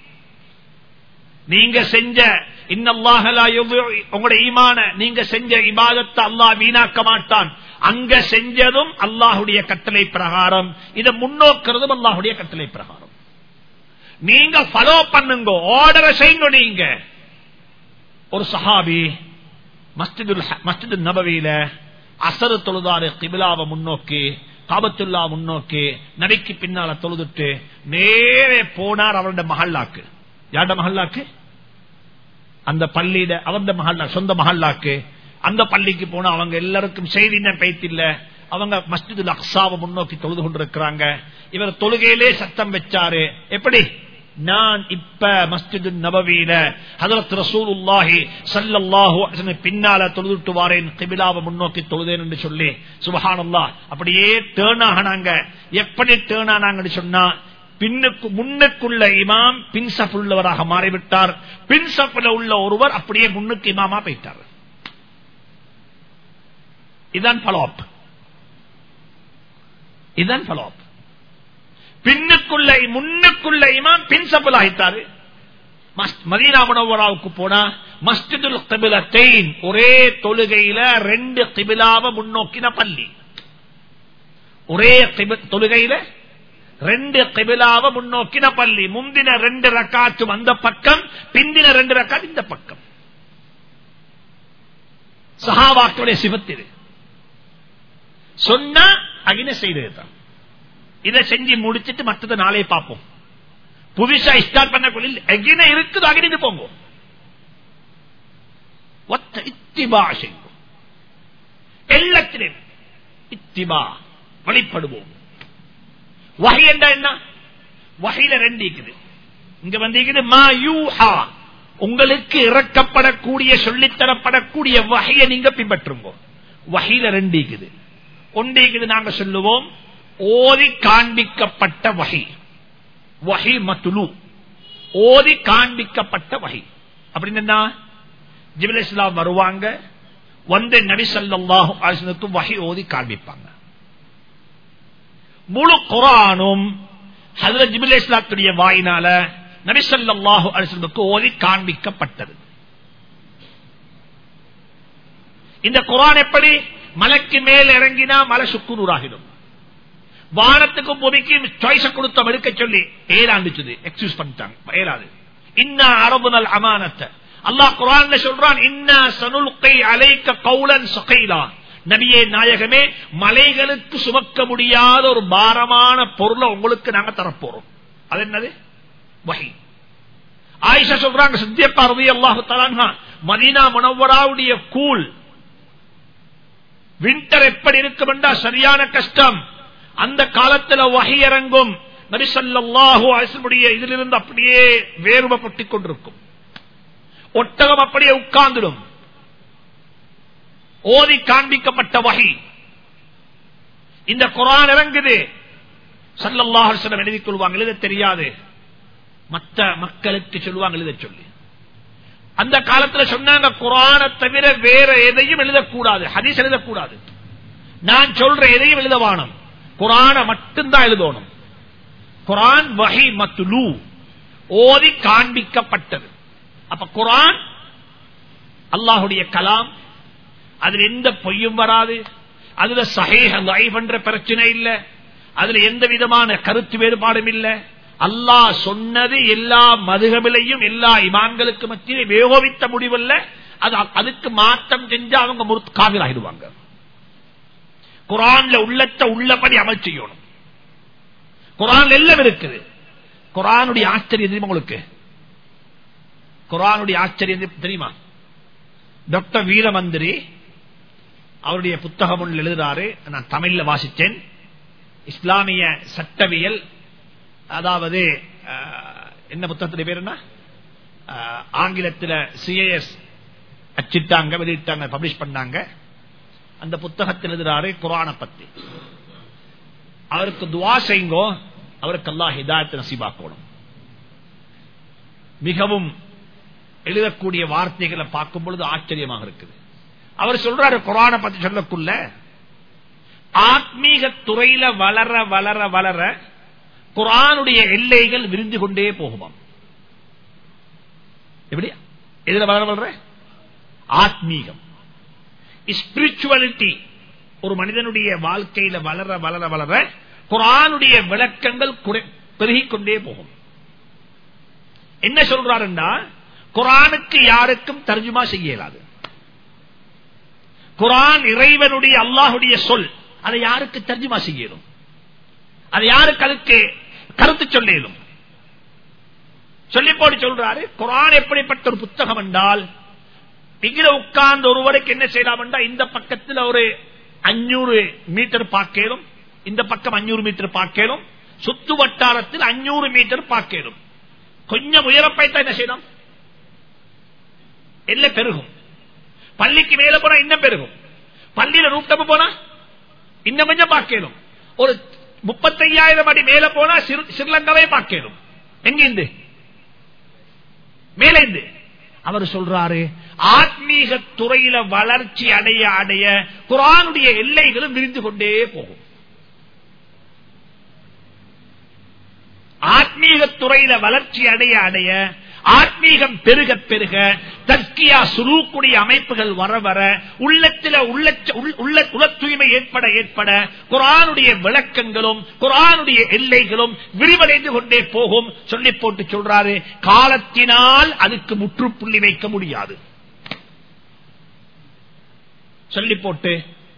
நீங்க செஞ்ச இன்னல்லாஹ லா யுதீஉ உங்களுடைய ஈமான நீங்க செஞ்ச இபாதத்தை அல்லாஹ் வீணாக்க மாட்டான் அங்க செஞ்சதும் அல்லாஹ்வுடைய கட்டளை பிரகாரம் இதை முன்னோக்கிறதும் அல்லாஹ்வுடைய கட்டளை பிரகாரம் நீங்க ஃபாலோ பண்ணுங்க ஆர்டரை செய்யுங்க நீங்க ஒரு சஹாபி மஸ்ஜிதுல் மஸ்ஜிது நபவியில அசரு தொழுதாரு கிபிலாவை முன்னோக்கி காபத்துல்லா முன்னோக்கி நபிக்கு பின்னால தொழுதுட்டு நேரே போனார் அவருடைய மஹல்லாக்கு யாருடைய மஹல்லாக்கு அந்த பள்ளியில அவருடைய மஹல்லா சொந்த மஹல்லாக்கு அந்த பள்ளிக்கு போனா அவங்க எல்லாருக்கும் செய்தி என்ன பேத்தில்ல அவங்க மஸ்ஜிதுல் அக்ஸாவை முன்னோக்கி தொழுது கொண்டிருக்கிறாங்க இவர் தொழுகையிலே சத்தம் வச்சாரு எப்படி நான் இப்ப மஸ்ஜிது நபவியில ஹதரத் ரசூலுல்லாஹி ஸல்லல்லாஹு அலைஹி வஸல்லம் பின்னால தொழுதுட்டு வாரேன் கிபிலாவை முன்னோக்கி தொழுதேன் என்று சொல்லி சுபஹானல்லாஹ் அப்படியே டேர்ன் ஆனாங்க எப்படி டேர்ன் ஆனாங்கன்னு சொன்னா பின்னுக்கு முன்னுக்குள்ள இமாம் பின் சஃப் உள்ளவராக மாறிவிட்டார் பின் சஃப்ல உள்ள ஒருவர் அப்படியே முன்னுக்கு இமாமா போயிட்டார் இதான் ஃபாலோஅப் இதான் ஃபாலோஅப் பின்னுக்குள்ள முன்னுக்குள்ள இமாம் பின் சப்பல் ஆயிட்டாரு மதீனா முனவராவுக்கு போனா மஸ்ஜிதுல் கிபிலத்தைன் ஒரே தொழுகையில ரெண்டு கிபிலாவை முன்னோக்கின பள்ளி ஒரே தொழுகையில ரெண்டு கிபிலாவை முன்னோக்கின பள்ளி முந்தின ரெண்டு ரக்காத்தும் அந்த பக்கம் பிந்தின ரெண்டு ரக்காத்து இந்த பக்கம் சஹாபாக்களுடைய சிவத்திரு சொன்னா அகின செய்ததுதான் இதை செஞ்சு முடிச்சிட்டு மற்றதை நாளே பார்ப்போம் புதுசா ஸ்டார்ட் பண்ண எகின இருக்குது அகினு போங்க ஒத்த இத்திபா செய்வோம் எல்லாத்திலும் இத்திபா வழிபடுவோம் வகை என்ற என்ன வகையில ரெண்டு இருக்குது இங்க வந்து மா யூஹா உங்களுக்கு இறக்கப்படக்கூடிய சொல்லித்தரப்படக்கூடிய வகையை நீங்க பின்பற்றுங்க வகையில ரெண்டு இருக்குது ஒன்று நாங்க சொல்லுவோம் ஓதி காண்பிக்கப்பட்ட வகை வகை மத்துலு ஓதி காண்பிக்கப்பட்ட வகை அப்படின்னு என்ன ஜிபில் இஸ்லாம் வருவாங்க வந்து நபி சல்லாஹு அலிஸ்லத்துக்கு வகை ஓதி காண்பிப்பாங்க முழு குரானும் ஹதர ஜிபில் இஸ்லாத்துடைய வாயினால நபி சல்லாஹு அலிஸ்லத்துக்கு ஓதி காண்பிக்கப்பட்டது இந்த குரான் எப்படி மலைக்கு மேல் இறங்கினா மலை சுக்குநூறாகிடும் வானத்துக்கு பூமிக்கு சாய்ஸ கொடுத்தோம் எடுக்க சொல்லி ஏழாண்டுச்சுது எக்ஸ்கியூஸ் பண்ணிட்டாங்க ஏழாது இன்னா அரபுனல் அமானத்தை அல்லாஹ் குரான்ல சொல்றான் இன்னா சனுல்கை அலைக்க கவுலன் சொகைலா நபியே நாயகமே மலைகளுக்கு சுமக்க முடியாத ஒரு பாரமான பொருளை உங்களுக்கு நாங்க தரப்போறோம் அது என்னது வகை ஆயிஷா சொல்றாங்க சித்தியப்பா ரவி அல்லாஹு தலான்ஹா மதீனா முனவராவுடைய கூல் வின்டர் எப்படி இருக்கும் என்றா சரியான கஷ்டம் அந்த காலத்துல வகை இறங்கும் நபிசல்லாஹு அரசுடைய இதிலிருந்து அப்படியே வேறுபட்டுக் கொண்டிருக்கும் ஒட்டகம் அப்படியே உட்கார்ந்துடும் ஓதி காண்பிக்கப்பட்ட வகை இந்த குரான் இறங்குது சல்லல்லாஹம் எழுதிக் கொள்வாங்க எழுத தெரியாது மற்ற மக்களுக்கு சொல்லுவாங்க எழுத சொல்லி அந்த காலத்துல சொன்னாங்க குரானை தவிர வேற எதையும் எழுதக்கூடாது ஹதீஸ் எழுதக்கூடாது நான் சொல்ற எதையும் எழுதவானம் குரான மட்டும்தான் எழுதணும் குரான் வகை மத்துலு ஓதி காண்பிக்கப்பட்டது அப்ப குரான் அல்லாஹுடைய கலாம் அதுல எந்த பொய்யும் வராது அதுல சஹேஹ் என்ற பிரச்சனை இல்ல அதுல எந்த விதமான கருத்து வேறுபாடும் இல்ல அல்லாஹ் சொன்னது எல்லா மதுகபிலையும் எல்லா இமான்களுக்கு மத்தியிலே வேகோவித்த முடிவல்ல அது அதுக்கு மாற்றம் செஞ்சு அவங்க காவிராகிடுவாங்க குரான்ல உள்ளத்தை உள்ளபடி அமல் செய்யணும் குரான் எல்லாம் இருக்குது குரானுடைய ஆச்சரியம் தெரியுமா உங்களுக்கு குரானுடைய ஆச்சரியம் தெரியுமா டாக்டர் வீரமந்திரி அவருடைய புத்தகம் ஒன்று எழுதுறாரு நான் தமிழ்ல வாசித்தேன் இஸ்லாமிய சட்டவியல் அதாவது என்ன புத்தகத்துடைய பேர் என்ன ஆங்கிலத்தில் சிஏஎஸ் அச்சிட்டாங்க வெளியிட்டாங்க பப்ளிஷ் பண்ணாங்க அந்த புத்தகத்தில் எழுதுறாரு குரான பத்தி அவருக்கு துவா செய்யுங்கோ அவருக்கு அல்லா ஹிதாயத்தை நசீபாக்கணும் மிகவும் எழுதக்கூடிய வார்த்தைகளை பார்க்கும் பொழுது ஆச்சரியமாக இருக்குது அவர் சொல்றாரு குரான பத்தி சொல்லக்குள்ள ஆத்மீக துறையில வளர வளர வளர குரானுடைய எல்லைகள் விரிந்து கொண்டே போகுமாம் எப்படி எதுல வளர வளர ஆத்மீகம் ஸ்பிரிச்சுவலிட்டி ஒரு மனிதனுடைய வாழ்க்கையில வளர வளர வளர குரானுடைய விளக்கங்கள் பெருகிக் கொண்டே போகும் என்ன சொல்றாருன்னா குரானுக்கு யாருக்கும் தர்ஜுமா செய்ய இயலாது குரான் இறைவனுடைய அல்லாஹுடைய சொல் அதை யாருக்கு தர்ஜுமா செய்யலும் அதை யாருக்கு அதுக்கு கருத்து சொல்லும் சொல்லி போட்டு சொல்றாரு குரான் எப்படிப்பட்ட ஒரு புத்தகம் என்றால் இங்கில உட்கார்ந்து ஒருவருக்கு என்ன செய்யலாம் என்றால் இந்த பக்கத்தில் ஒரு அஞ்சூறு மீட்டர் பார்க்கலும் இந்த பக்கம் அஞ்சூறு மீட்டர் பார்க்கலும் சுத்து வட்டாரத்தில் அஞ்சூறு மீட்டர் பார்க்கலும் கொஞ்சம் உயரப்பைத்தான் என்ன செய்யணும் எல்லை பெருகும் பள்ளிக்கு மேல போனா இன்னும் பெருகும் பள்ளியில ரூப்டப் போனா இன்னும் கொஞ்சம் பார்க்கணும் ஒரு முப்பத்தையாயிரம் அடி மேல போனா ஸ்ரீலங்காவே பார்க்கணும் எங்கிருந்து மேல இருந்து அவர் சொல்றாரு ஆத்மீக துறையில வளர்ச்சி அடைய அடைய குரானுடைய எல்லைகளும் விரிந்து கொண்டே போகும் ஆத்மீக துறையில வளர்ச்சி அடைய அடைய ஆத்மீகம் பெருக பெருக தற்கியா சுருக்குடைய அமைப்புகள் வர வர உள்ளத்தில உள்ள உல தூய்மை ஏற்பட ஏற்பட குரானுடைய விளக்கங்களும் குரானுடைய எல்லைகளும் விரிவடைந்து கொண்டே போகும் சொல்லி போட்டு சொல்றாரு காலத்தினால் அதுக்கு முற்றுப்புள்ளி வைக்க முடியாது சொல்லி போட்டு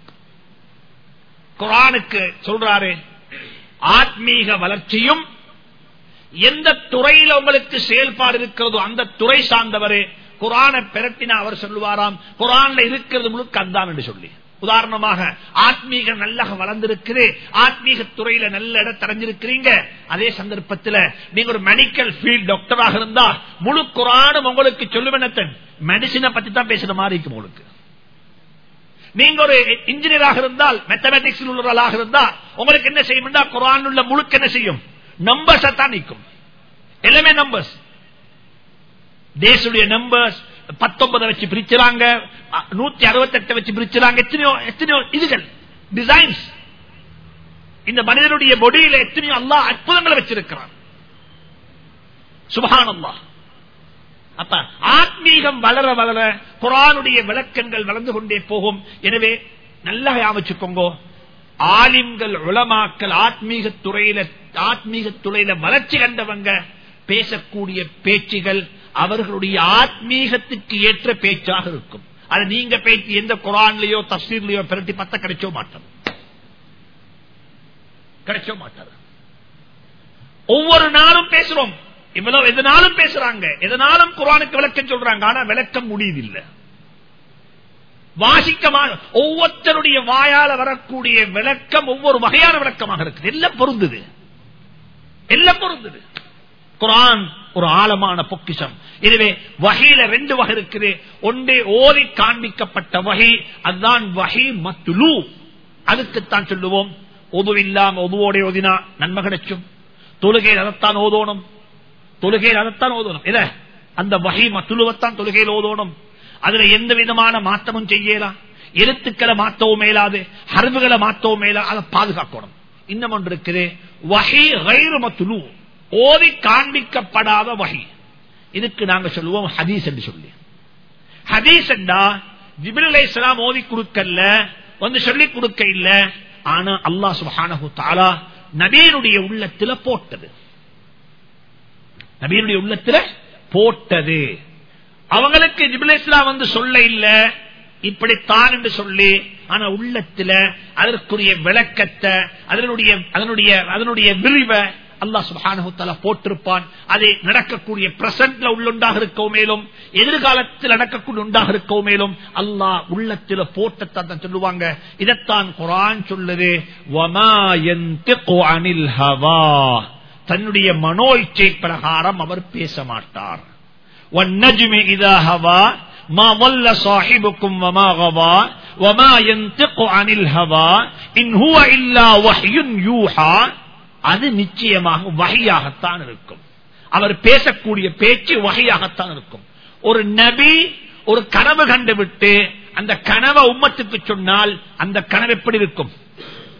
குரானுக்கு சொல்றாரு ஆத்மீக வளர்ச்சியும் எந்த துறையில உங்களுக்கு செயல்பாடு இருக்கிறதோ அந்த துறை சார்ந்தவரே குரானை பெரட்டினா அவர் சொல்லுவாராம் குரான்ல இருக்கிறது முழுக்க அந்தான் என்று சொல்லி உதாரணமாக ஆத்மீக நல்லா வளர்ந்திருக்குது ஆத்மீக துறையில நல்ல இடம் தெரிஞ்சிருக்கிறீங்க அதே சந்தர்ப்பத்தில் நீங்க ஒரு மெடிக்கல் ஃபீல்ட் டாக்டராக இருந்தா முழு குரானும் உங்களுக்கு சொல்லுவனத்தன் மெடிசினை பத்தி தான் பேசுற மாதிரி இருக்கும் உங்களுக்கு நீங்க ஒரு இன்ஜினியராக இருந்தால் மேத்தமெட்டிக்ஸ் உள்ளவர்களாக இருந்தா உங்களுக்கு என்ன செய்யும் குரான் உள்ள முழுக்க என்ன செய்யும் நம்பர்ஸ் தான் நிற்கும் எல்லாமே நம்பர்ஸ் தேசுடைய நம்பர்ஸ் பத்தொன்பதை வச்சு பிரிச்சுறாங்க நூத்தி அறுபத்தி எட்டு வச்சு பிரிச்சுறாங்க எத்தனையோ எத்தனையோ இதுகள் டிசைன்ஸ் இந்த மனிதனுடைய பொடியில எத்தனையோ அல்லா அற்புதங்களை வச்சிருக்கிறான் சுபகானம்மா அப்ப ஆத்மீகம் வளர வளர குரானுடைய விளக்கங்கள் வளர்ந்து கொண்டே போகும் எனவே நல்லா யாவச்சுக்கோங்க ஆலிம்கள் உளமாக்கல் ஆத்மீக துறையில ஆத்மீக துறையில வளர்ச்சி கண்டவங்க பேசக்கூடிய பேச்சுகள் அவர்களுடைய ஆத்மீகத்துக்கு ஏற்ற பேச்சாக இருக்கும் அது நீங்க பேச்சு எந்த குரான்லயோ தஸ்வீர்லயோ பிரட்டி பத்த கிடைச்சோ மாட்டோம் கிடைச்சோ மாட்டார் ஒவ்வொரு நாளும் பேசுறோம் இவ்வளவு எதனாலும் பேசுறாங்க எதனாலும் குரானுக்கு விளக்கம் சொல்றாங்க ஆனா விளக்கம் முடியதில்லை வாசிக்கமாக ஒவ்வொருத்தருடைய வாயால வரக்கூடிய விளக்கம் ஒவ்வொரு வகையான விளக்கமாக இருக்குது எல்லாம் பொருந்தது எல்லாம் பொருந்தது குரான் ஒரு ஆழமான பொக்கிஷம் எனவே வகையில ரெண்டு வகை இருக்குது ஒன்றே ஓதி காண்பிக்கப்பட்ட வகை அதுதான் வகை மத்துலு அதுக்குத்தான் சொல்லுவோம் ஒதுவில்லாம ஒதுவோட ஓதினா நன்மை கிடைச்சும் தொழுகையில் அதைத்தான் ஓதோணும் தொழுகையில் அதைத்தான் ஓதணும் இல்ல அந்த வகை மத்துலுவத்தான் தொழுகையில் ஓதோணும் அதுல எந்த விதமான மாற்றமும் செய்யலாம் எழுத்துக்களை மாற்றவும் மேலாது ஹர்வுகளை மாற்றவும் மேலா அதை பாதுகாக்கணும் இன்னும் ஒன்று இருக்குது வகை கைரு மத்துலு ஓதி காண்பிக்கப்படாத வகை இதுக்கு நாங்க சொல்லுவோம் ஹதீஸ் என்று சொல்லி ஹதீஸ் என்றா ஜிபில் இஸ்லாம் ஓதி கொடுக்கல வந்து சொல்லி கொடுக்க இல்ல ஆனா அல்லாஹ் சுபானு தாலா நபீனுடைய உள்ளத்துல போட்டது நபீனுடைய உள்ளத்துல போட்டது அவங்களுக்கு ஜிபில் இஸ்லாம் வந்து சொல்ல இல்ல இப்படித்தான் என்று சொல்லி ஆனா உள்ளத்துல அதற்குரிய விளக்கத்தை அதனுடைய அதனுடைய அதனுடைய விரிவை அல்லாஹ் சுபானு போட்டிருப்பான் அது நடக்கக்கூடிய பிரசன்ட்ல உள்ளுண்டாக இருக்கவும் மேலும் எதிர்காலத்தில் நடக்கக்கூடிய உண்டாக இருக்கவும் மேலும் அல்லாஹ் உள்ளத்தில் போட்டத்தான் சொல்லுவாங்க இதைத்தான் குரான் சொல்லுது தன்னுடைய மனோ இச்சை பிரகாரம் அவர் பேச மாட்டார் والنجم إذا هوى ما ضل صاحبكم وما غوى وما ينطق عن الهوى إن هو إلا وحي يوحى அது நிச்சயமாக வகையாகத்தான் இருக்கும் அவர் பேசக்கூடிய பேச்சு வகையாகத்தான் இருக்கும் ஒரு நபி ஒரு கனவு கண்டுவிட்டு அந்த கனவை உம்மத்துக்கு சொன்னால் அந்த கனவு எப்படி இருக்கும்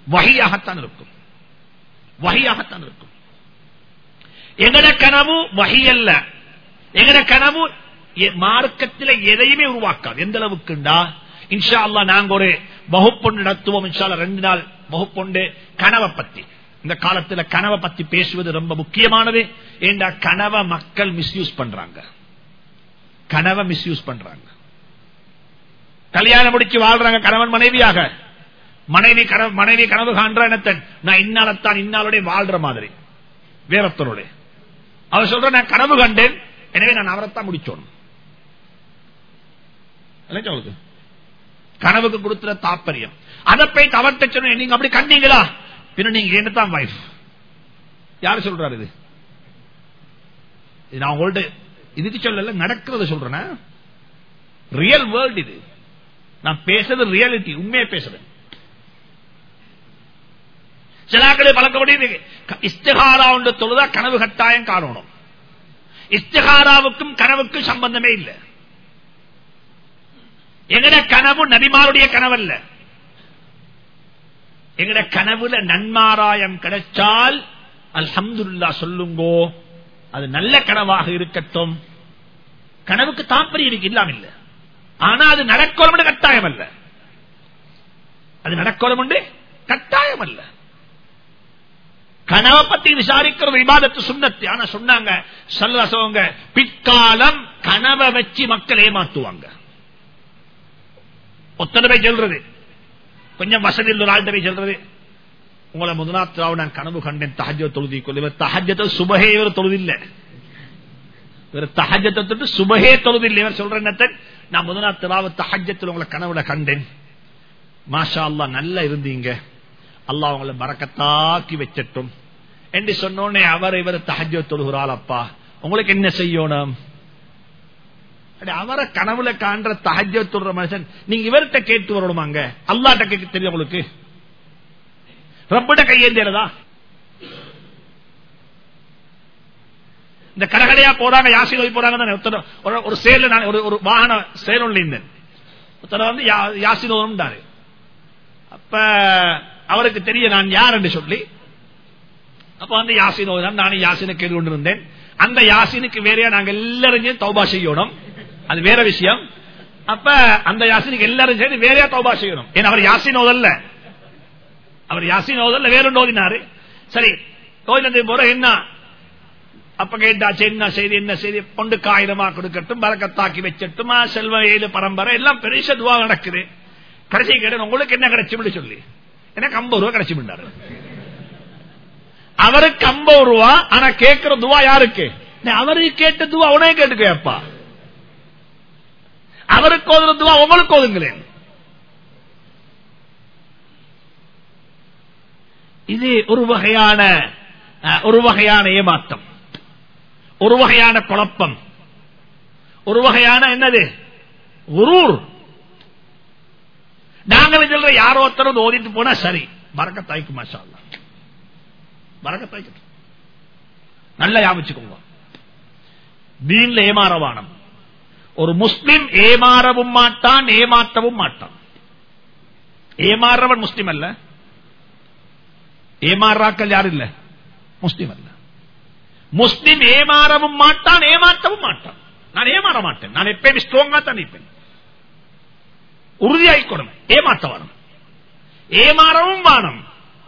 வகையாகத்தான் இருக்கும் வகையாகத்தான் இருக்கும் எங்கட கனவு வகை அல்ல எங்கட கனவு எ- மார்க்கத்தில் எதையுமே உருவாக்காது எந்த அளவுக்குண்டா இன்ஷா அல்லாஹ் நாங்க ஒரு வகுப்பொண்டு நடத்துவோம் இன்ஷா அல்லாஹ் ரெண்டு நாள் வகுப்பொண்டு கனவை பத்தி இந்த காலத்துல கனவை பத்தி பேசுவது ரொம்ப முக்கியமானது ஏண்டா கனவை மக்கள் மிஸ்யூஸ் பண்றாங்க கனவை மிஸ்யூஸ் பண்றாங்க கல்யாணம் முடிச்சு வாழ்றாங்க கணவன் மனைவியாக மனைவி கனவு மனைவி கனவு காண்ற என்னத்தன் நான் இன்னாலத்தான் இன்னாலோட வாழ்ற மாதிரி வேறத்தரோட அவர் சொல்ற நான் கனவு கண்டேன் எனவே நான் அவரைத்தான் முடிச்சோணும் இல்லையா உங்களுக்கு? கனவுக்கு கொடுத்துற தாற்பயம் அதை போய் தவற்ற சொன்ன நீங்க அப்படி கண்டீங்களா பின்ன நீங்க என்னதான் வைஃப் யாரு சொல்றாரு இது இது நான் உங்கள்ட்ட இதுக்கு சொல்லல நடக்கிறத சொல்றேன் ரியல் வேர்ல்ட் இது நான் பேசுறது ரியாலிட்டி உண்மையை பேசுறேன் சிலாக்களை பழக்கப்படி இஸ்திகாரா ஒன்று தொழுதா கனவு கட்டாயம் காணணும் இஸ்திகாராவுக்கும் கனவுக்கும் சம்பந்தமே இல்லை எங்கட கனவு நபிமாருடைய கனவல்ல எங்கட கனவுல நன்மாராயம் கிடைச்சால் அல்ஹம்துல்லா சொல்லுங்கோ அது நல்ல கனவாக இருக்கட்டும் கனவுக்கு தாற்பயம் இருக்கு இல்லாம இல்ல ஆனா அது நடக்கணும் கட்டாயம் அல்ல அது நடக்கணும் கட்டாயம் அல்ல கனவை பத்தி விசாரிக்கிறது விவாதத்து சுண்ணத்து ஆனா சொன்னாங்க சல்லசவங்க பிற்காலம் கனவை வச்சு மக்கள் ஏமாத்துவாங்க ஒத்தனை போய் சொல்றது கொஞ்சம் வசதி உள்ள ஆள்கிட்ட போய் சொல்றது உங்களை முதலாத்திராவு நான் கனவு கண்டேன் தஹஜ தொழுதி கொள்ள இவர் தஹஜத்தை சுபகே இவர் தொழுதில்லை இவர் தஹஜத்தை தொட்டு சுபகே தொழுதில்லை இவர் சொல்ற என்னத்தை நான் முதலாத்திராவு தஹஜத்தில் உங்களை கனவுல கண்டேன் மாஷா அல்லா நல்லா இருந்தீங்க அல்லாஹ் உங்களை மறக்கத்தாக்கி வச்சட்டும் என்று சொன்னோடனே அவர் இவர் தஹஜ தொழுகிறாள் அப்பா உங்களுக்கு என்ன செய்யணும் அட, அவரை கனவுல காண்ற தஹஜ தொழுற மனுஷன் நீங்க இவர்கிட்ட கேட்டு வரணுமாங்க அல்லாட்ட கேட்க தெரியும் உங்களுக்கு ரப்பிட்ட கையேந்திரதா இந்த கடகடையா போறாங்க யாசி நோய் போறாங்க தானே ஒருத்தர் ஒரு- ஒரு சேல நான் ஒரு ஒரு வாகன சேல் ஒன்ல இருந்தேன் ஒருத்தர் வந்து யா- யாசி நோய்ந்தாரு அப்ப அவருக்கு தெரிய நான் யார் என்று சொல்லி அப்ப வந்து யாசின் ஓதினார் நானும் யாசினை கேட்டு கொண்டிருந்தேன் அந்த யாசினுக்கு வேறையா நாங்க எல்லாரும் தௌபா செய்யணும் அது வேற விஷயம் அப்ப அந்த யாசினுக்கு எல்லாரும் சேர்ந்து வேறையா தௌபா செய்யணும் ஏன்னா அவர் யாசின் ஓதல்ல அவர் யாசின் ஓதல்ல வேற ஓதினாரு சரி ஓதினது போற என்ன அப்ப கேட்டாச்சு என்ன செய்தி என்ன செய்தி பொண்டு காயிரமா கொடுக்கட்டும் பறக்கத்தாக்கி வச்சட்டுமா செல்வ ஏழு பரம்பரை எல்லாம் பெரிய துவா நடக்குது கடைசி கேட்டு உங்களுக்கு என்ன கிடைச்சும் சொல்லி எனக்கு ஐம்பது ரூபா கிடைச்சு அவருக்கு ஐம்பது ரூபா ஆனா கேட்கிற துவா யாருக்கு அவருக்கு கேட்ட துவா உனே கேட்டுக்கப்பா அவருக்கு ஓதுற துவா உங்களுக்கு ஓதுங்களேன் இது ஒரு வகையான அஹ், ஒரு வகையான ஏமாற்றம் ஒரு வகையான குழப்பம் ஒரு வகையான என்னது குரூர் நாங்க சொல்ற யாரோ ஒருத்தர் ஓதிட்டு போனா சரி மறக்கத்தாய்க்கு மாஷா அல்லாஹ். மறக்கத்தாய்க்கு நல்லா யாமிச்சுக்கோங்க தீன்ல ஏமாறவானம் ஒரு முஸ்லிம் ஏமாறவும் மாட்டான் ஏமாற்றவும் மாட்டான் ஏமாறவன் முஸ்லிம் அல்ல ஏமாறாக்கள் யாரும் இல்ல முஸ்லிம் அல்ல முஸ்லிம் ஏமாறவும் மாட்டான் ஏமாற்றவும் மாட்டான் நான் ஏமாற மாட்டேன் நான் எப்பயும் ஸ்ட்ராங்கா தான் இருப்பேன் உறுதியாயிக்கணும் ஏமாற்ற வானம் ஏமாறவும் வானம்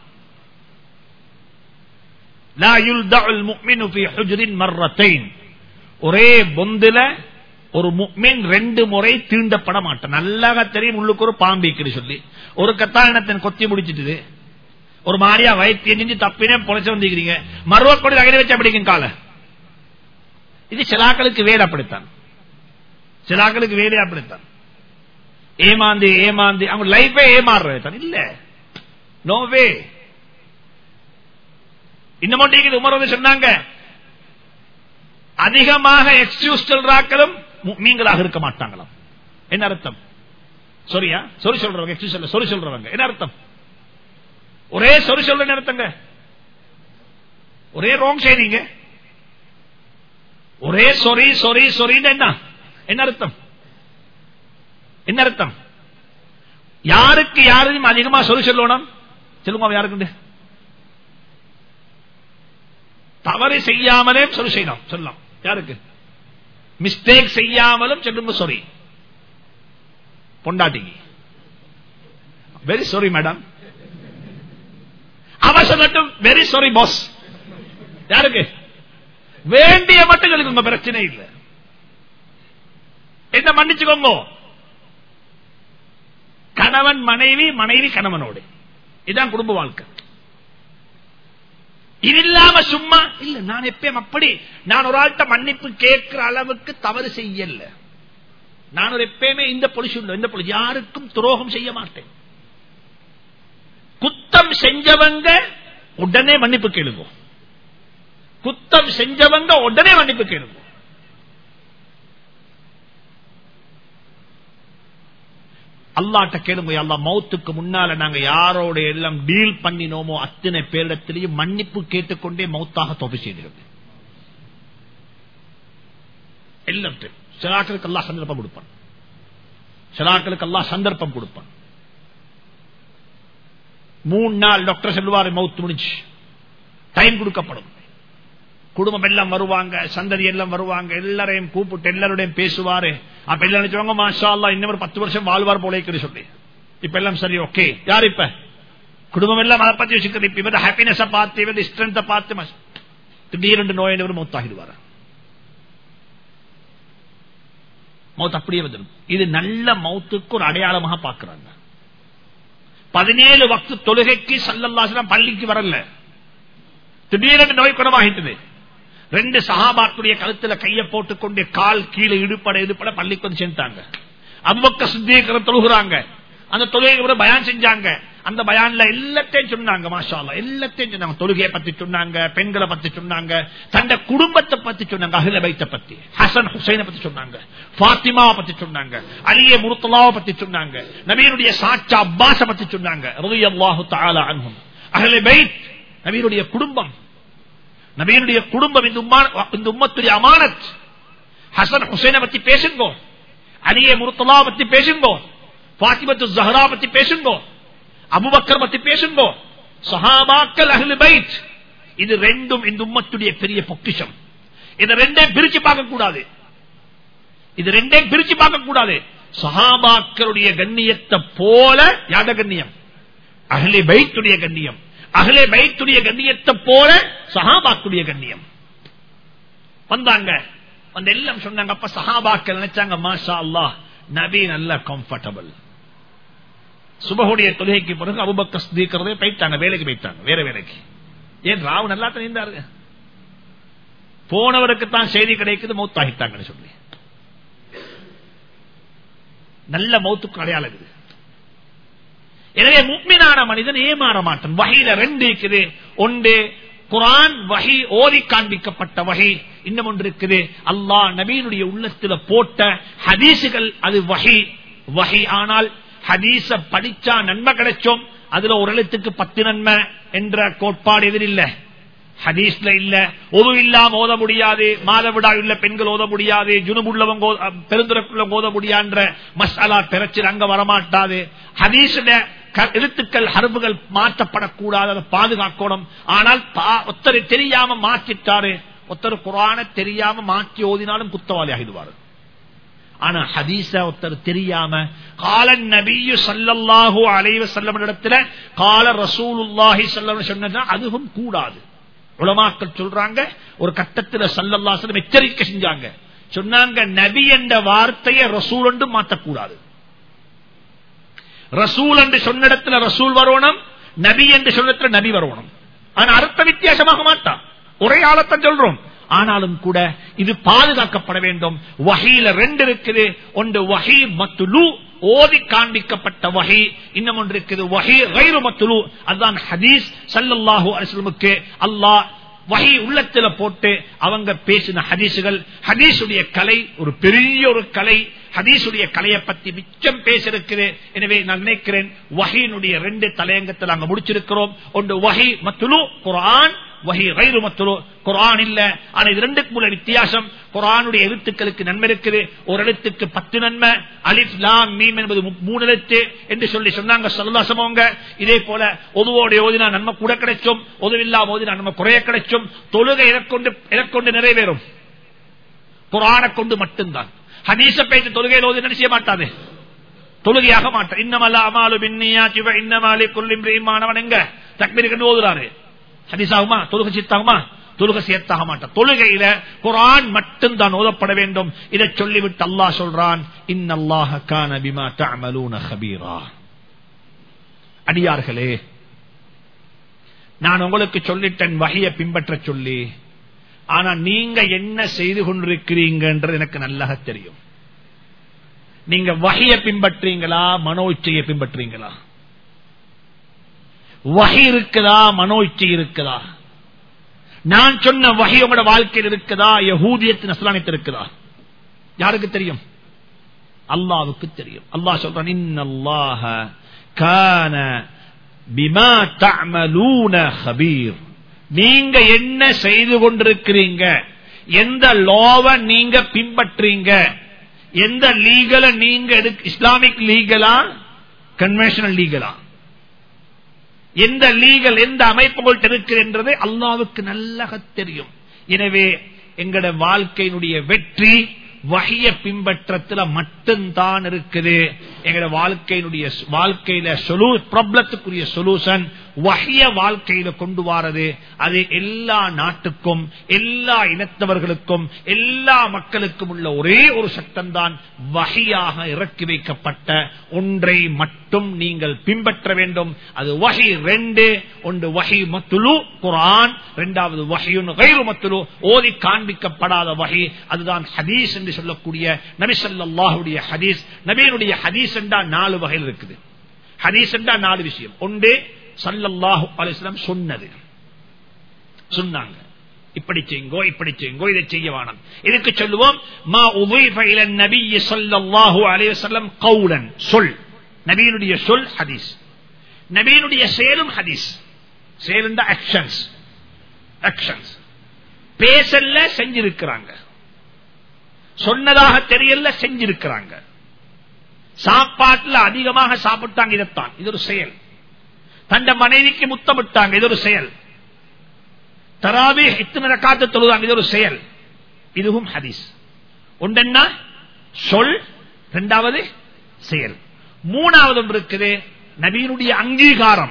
லா யுல்தஉல் முஃமினு ஃபீ ஹுஜ்ரின் மர்ரத்தைன் ஒரே பொந்துல ஒரு முக்மின் ரெண்டு முறை தீண்டப்பட மாட்டான் நல்லாக தெரியும் உள்ளுக்கு ஒரு பாம்பிக்குன்னு சொல்லி ஒரு கத்தாயனத்தின் கொத்தி முடிச்சிட்டு ஒரு மாதிரியா வயிற்று எஞ்சி தப்பினே பொழைச்சு வந்துக்கிறீங்க மருவ கொடி அகடி வச்சு அப்படிக்கும் கால இது சிலாக்களுக்கு வேறு அப்படித்தான் சிலாக்களுக்கு வேறு அப்படித்தான் ஏமாந்து ஏமாந்து அவங்க லைஃபே ஏமாறுறது இல்ல நோவே இன்னமும் நீங்க உமர் வந்து சொன்னாங்க அதிகமாக எக்ஸ்கியூஸ் சொல்றாக்களும் மீங்களாக இருக்க மாட்டாங்களாம் என்ன அர்த்தம் சொரியா சொரி சொல்றவங்க எக்ஸ்கியூஸ் சொல்ல சொரி சொல்றவங்க என்ன அர்த்தம் ஒரே சொரி சொல்ற அர்த்தங்க ஒரே ரோங் செய்றீங்க ஒரே சொரி சொரி சொரின்னு என்ன என்ன அர்த்தம் என்ன அர்த்தம் யாருக்கு யாரையும் அதிகமா சொல்லி சொல்லணும் சொல்லுங்க அவன் யாருக்கு தவறு செய்யாமலே சொல்லி செய்யலாம் சொல்லலாம் யாருக்கு மிஸ்டேக் செய்யாமலும் சொல்லுங்க சாரி பொண்டாட்டிக்கு வெரி சாரி மேடம் அவ சொல்லட்டும் வெரி சாரி பாஸ் யாருக்கு வேண்டிய மட்டும் சொல்லுங்க பிரச்சனை இல்லை என்ன மன்னிச்சுக்கோங்க கணவன் மனைவி மனைவி கணவனோடு இதுதான் குடும்ப வாழ்க்கை இது இல்லாம சும்மா இல்ல நான் எப்பயும் அப்படி நான் ஒரு ஆள்கிட்ட மன்னிப்பு கேட்கிற அளவுக்கு தவறு செய்யல நான் ஒரு எப்பயுமே இந்த பொலிஷன் இந்த பொலிஷன் யாருக்கும் துரோகம் செய்ய மாட்டேன் குத்தம் செஞ்சவங்க உடனே மன்னிப்பு கேளுங்க குத்தம் செஞ்சவங்க உடனே மன்னிப்பு கேளுங்க அல்லாட்ட கேளுங்க அல்லா மௌத்துக்கு முன்னால நாங்க யாரோட எல்லாம் டீல் பண்ணினோமோ அத்தனை பேரிடத்திலையும் மன்னிப்பு கேட்டுக்கொண்டே மௌத்தாக தொகை செய்கிறது எல்லாத்தையும் சிலாக்களுக்கு எல்லாம் சந்தர்ப்பம் கொடுப்பான் சிலாக்களுக்கு எல்லாம் சந்தர்ப்பம் கொடுப்பான் மூணு நாள் டாக்டர் சொல்லுவாரு மவுத்து முடிச்சு டைம் கொடுக்கப்படும் குடும்பம் எல்லாம் வருவாங்க சந்ததி எல்லாம் வருவாங்க எல்லாரையும் கூப்பிட்டு எல்லாரோடையும் பேசுவாரு அப்ப எல்லாம் நினைச்சுவாங்க மாஷா அல்லா இன்னும் ஒரு பத்து வருஷம் வாழ்வார் போல சொல்லி இப்ப எல்லாம் சரி ஓகே யார் இப்ப குடும்பம் எல்லாம் அதை பத்தி வச்சுக்கிறது இப்ப இவர ஹாப்பினஸ் பார்த்து இவர ஸ்ட்ரென்த் பார்த்து திடீரென்று நோய் இவர் மௌத்தாகிடுவார் மௌத் அப்படியே வந்துடும் இது நல்ல மௌத்துக்கு ஒரு அடையாளமாக பார்க்கிறாங்க பதினேழு வக்து தொழுகைக்கு சல்லல்லாசனம் பள்ளிக்கு வரல திடீரென்று நோய் குணமாகிட்டது ரெண்டு சகாபாத்துடைய கழுத்துல கைய போட்டுக்கொண்டு கால் கீழே இடுப்பட இடுப்பட பள்ளிக்கு வந்து சேர்ந்தாங்க அவ்வக்க சுத்தீகரம் தொழுகிறாங்க அந்த தொழுகை பயான் செஞ்சாங்க அந்த பயான்ல எல்லாத்தையும் சொன்னாங்க மாஷா எல்லாத்தையும் சொன்னாங்க தொழுகையை பத்தி சொன்னாங்க பெண்களை பத்தி சொன்னாங்க தந்த குடும்பத்தை பத்தி சொன்னாங்க அகில பைத்தை பத்தி ஹசன் ஹுசைனை பத்தி சொன்னாங்க பாத்திமாவை பத்தி சொன்னாங்க அலிய முருத்தலாவை பத்தி சொன்னாங்க நபீனுடைய சாச்சா அப்பாச பத்தி சொன்னாங்க அகில பைத் நபீனுடைய குடும்பம் நபீனுடைய குடும்பம் இந்த உம்மத்துடைய அமானத் ஹசன் ஹுசைனை பத்தி பேசுங்கோ அலிய முருத்தலா பத்தி பேசுங்கோ பாத்திமத்து ஜஹரா பத்தி பேசுங்கோ அபுபக்கர் பத்தி பேசுங்கோ சஹாபாக்கள் அஹ்லு பைத் இது ரெண்டும் இந்த உம்மத்துடைய பெரிய பொக்கிஷம் இதை ரெண்டே பிரிச்சு பார்க்க கூடாது இது ரெண்டே பிரிச்சு பார்க்க கூடாது சஹாபாக்களுடைய கண்ணியத்தை போல யாத கண்ணியம் அகலே பைத்துடைய கண்ணியம் அகலே பைத்துடைய கண்ணியத்தை போல சஹாபாக்குடைய கண்ணியம் வந்தாங்க வந்து எல்லாம் சொன்னாங்க அப்ப சஹாபாக்கள் நினைச்சாங்க மாஷா அல்லாஹ் நபி நல்ல கம்ஃபர்டபுள் சுபகுடைய தொழுகைக்கு பிறகு அபுபக்க ஸ்தீக்கிறதே போயிட்டாங்க வேலைக்கு போயிட்டாங்க வேற வேலைக்கு ஏன் ராவ் நல்லா தெரிந்தாரு போனவருக்கு தான் செய்தி கிடைக்குது மௌத்தாகிட்டாங்கன்னு சொல்லி நல்ல மௌத்துக்கு அடையாளம் இருக்குது எனவே முக்மினான மனிதன் ஏமாற மாட்டான் வகையில ரெண்டு இருக்குது ஒன்று குரான் வகை ஓதி காண்பிக்கப்பட்ட வகை இன்னும் ஒன்று இருக்குது அல்லாஹ் நபீனுடைய உள்ளத்துல போட்ட ஹதீசுகள் அது வகை வகை ஆனால் ஹதீச படிச்சா நன்மை கிடைச்சோம் அதுல ஒரு எழுத்துக்கு பத்து நன்மை என்ற கோட்பாடு எதிர் இல்ல ஹதீஸ்ல இல்ல ஒது இல்லாம ஓத முடியாது மாதவிடா உள்ள பெண்கள் ஓத முடியாது ஜுனுபுள்ளவங்க பெருந்துறக்குள்ள ஓத முடியான்ற மசாலா பிரச்சனை அங்க வரமாட்டாது ஹதீஸ்ல எழுத்துக்கள் ஹர்புகள் மாற்றப்படக்கூடாது அதை பாதுகாக்கணும் ஆனால் ஒத்தரை தெரியாம மாற்றிட்டாரு ஒருத்தர் குரான தெரியாம மாற்றி ஓதினாலும் குத்தவாளி ஆகிடுவாரு ஆனா ஹதீச ஒருத்தர் தெரியாம கால நபியு சல்லல்லாஹு அலைவ செல்லம் இடத்துல கால ரசூலுல்லாஹி செல்லம் சொன்னா அதுவும் கூடாது உலமாக்கள் சொல்றாங்க ஒரு கட்டத்தில் சல்லல்லாசலம் எச்சரிக்கை செஞ்சாங்க சொன்னாங்க நபி என்ற வார்த்தையை ரசூல் என்று மாற்றக்கூடாது ரசூல் என்று சொன்ன இடத்துல ரசூல் வரணும் நபி என்று சொன்ன இடத்துல நபி வரணும் ஆனா அர்த்த வித்தியாசமாக மாட்டான் ஒரே ஆளத்தான் சொல்றோம் ஆனாலும் கூட இது பாதுகாக்கப்பட வேண்டும் வகையில ரெண்டு இருக்குது ஒன்று வகை மத்துலு ஓதி காண்பிக்கப்பட்ட வகை இன்னும் ஒன்று இருக்குது வகை கைரு மத்துலு அதுதான் ஹதீஸ் சல்லல்லாஹூ அலிஸ்லமுக்கு அல்லாஹ் வகை உள்ளத்துல போட்டு அவங்க பேசின ஹதீசுகள் ஹதீசுடைய கலை ஒரு பெரிய ஒரு கலை ஹதீசுடைய கலையை பத்தி மிச்சம் பேசிருக்குது எனவே நான் நினைக்கிறேன் வகையினுடைய ரெண்டு தலையங்கத்தில் நாங்க முடிச்சிருக்கிறோம் ஒன்று வகை மத்துலு குரான் வகி கைரு மத்துலு குரான் இல்ல ஆனா இது ரெண்டுக்கு உள்ள வித்தியாசம் குரானுடைய எழுத்துக்களுக்கு நன்மை இருக்குது ஒரு எழுத்துக்கு பத்து நன்மை அலிஃப் லாம் மீம் என்பது மு- மூணு எழுத்து என்று சொல்லி சொன்னாங்க சல்லாசமவங்க இதே போல ஒதுவோடைய ஓதினா நன்மை கூட கிடைச்சும் ஒதுவில்லாம ஓதினா நன்மை குறைய கிடைச்சும் தொழுகை எனக்கொண்டு எனக்கொண்டு நிறைவேறும் குரானை கொண்டு மட்டும்தான் ஹதீச பேச்சு தொழுகையில் ஓதி என்ன செய்ய மாட்டாது தொழுகையாக மாட்டார் இன்னமல்ல அமாலு பின்னியா சிவ இன்னமாலி கொல்லிம்மானவன் எங்க தக்பீர் கண்டு ஓதுறாரு ஹதீஸாகுமா தொழுகை சித்தாகுமா தொழுகை சேர்த்தாக மாட்டார் தொழுகையில குரான் மட்டும்தான் ஓதப்பட வேண்டும் இதை சொல்லிவிட்டு அல்லாஹ் சொல்றான் இன்னல்லாஹ கான பிமா தஅமலூன ஹபீரா அடியார்களே நான் உங்களுக்கு சொல்லிட்டேன் வகையை பின்பற்ற சொல்லி ஆனா நீங்க என்ன செய்து கொண்டிருக்கிறீங்கன்றது எனக்கு நல்லா தெரியும் நீங்க வகைய பின்பற்றீங்களா மனோ இச்சையை பின்பற்றீங்களா வகை இருக்குதா மனோ இச்சை இருக்குதா நான் சொன்ன வகை உங்களோட வாழ்க்கையில் இருக்குதா யகூதியத்தின் அஸ்லாமியத்தில் இருக்குதா யாருக்கு தெரியும் அல்லாவுக்கு தெரியும் அல்லாஹ் சொல்றான் இன்னல்லாஹ கான பிமா தஅமலூன ஹபீர் நீங்க என்ன செய்து கொண்டிருக்கிறீங்க எந்த லோவ நீங்க பின்பற்றீங்க எந்த லீகல நீங்க எடுக்க இஸ்லாமிக் லீகலா கன்வென்ஷனல் லீகலா எந்த லீகல் எந்த அமைப்புகள் இருக்கிறது அல்லாவுக்கு நல்லா தெரியும் எனவே எங்கட வாழ்க்கையினுடைய வெற்றி வகைய பின்பற்றத்துல மட்டும்தான் இருக்குது எங்கட வாழ்க்கையினுடைய வாழ்க்கையில சொலு ப்ராப்ளத்துக்குரிய சொல்யூஷன் வகைய வாழ்க்கையில கொண்டு வாரது அது எல்லா நாட்டுக்கும் எல்லா இனத்தவர்களுக்கும் எல்லா மக்களுக்கும் உள்ள ஒரே ஒரு சட்டம் தான் வகையாக இறக்கி வைக்கப்பட்ட ஒன்றை மட்டும் நீங்கள் பின்பற்ற வேண்டும் அது வகை ரெண்டு ஒன்று வகை மத்துலு குரான் இரண்டாவது வகையுன் கைரு மத்துலு ஓதி காண்பிக்கப்படாத வகை அதுதான் ஹதீஸ் என்று சொல்லக்கூடிய நபி ஸல்லல்லாஹுடைய ஹதீஸ் நபியினுடைய ஹதீஸ் என்றா நாலு வகையில் இருக்குது ஹதீஸ் என்றா நாலு விஷயம் ஒன்று சல்லல்லாஹு அலிஸ்லாம் சொன்னது சொன்னாங்க இப்படி செய்யுங்கோ இப்படி செய்யுங்கோ இதை செய்ய வேணாம் இதுக்கு சொல்லுவோம் மா உதைஃப இல நபிய் ஸல்லல்லாஹு அலைஹி வஸல்லம் கௌலன் சொல் நபியினுடைய சொல் ஹதீஸ் நபியினுடைய செயலும் ஹதீஸ் செயல் ஆக்ஷன்ஸ் ஆக்ஷன்ஸ் பேசல்ல செஞ்சிருக்கிறாங்க சொன்னதாக தெரியல செஞ்சிருக்கிறாங்க சாப்பாட்டுல அதிகமாக சாப்பிட்டாங்க இதைத்தான் இது ஒரு செயல் தந்த மனைவிக்கு முத்தமிட்டாங்க இது ஒரு செயல் தராவி இத்தனை காத்து தொழுதாங்க இது ஒரு செயல் இதுவும் ஹதீஸ் ஒன்றென்ன சொல் இரண்டாவது செயல் மூணாவது ஒன்று இருக்குது நபீனுடைய அங்கீகாரம்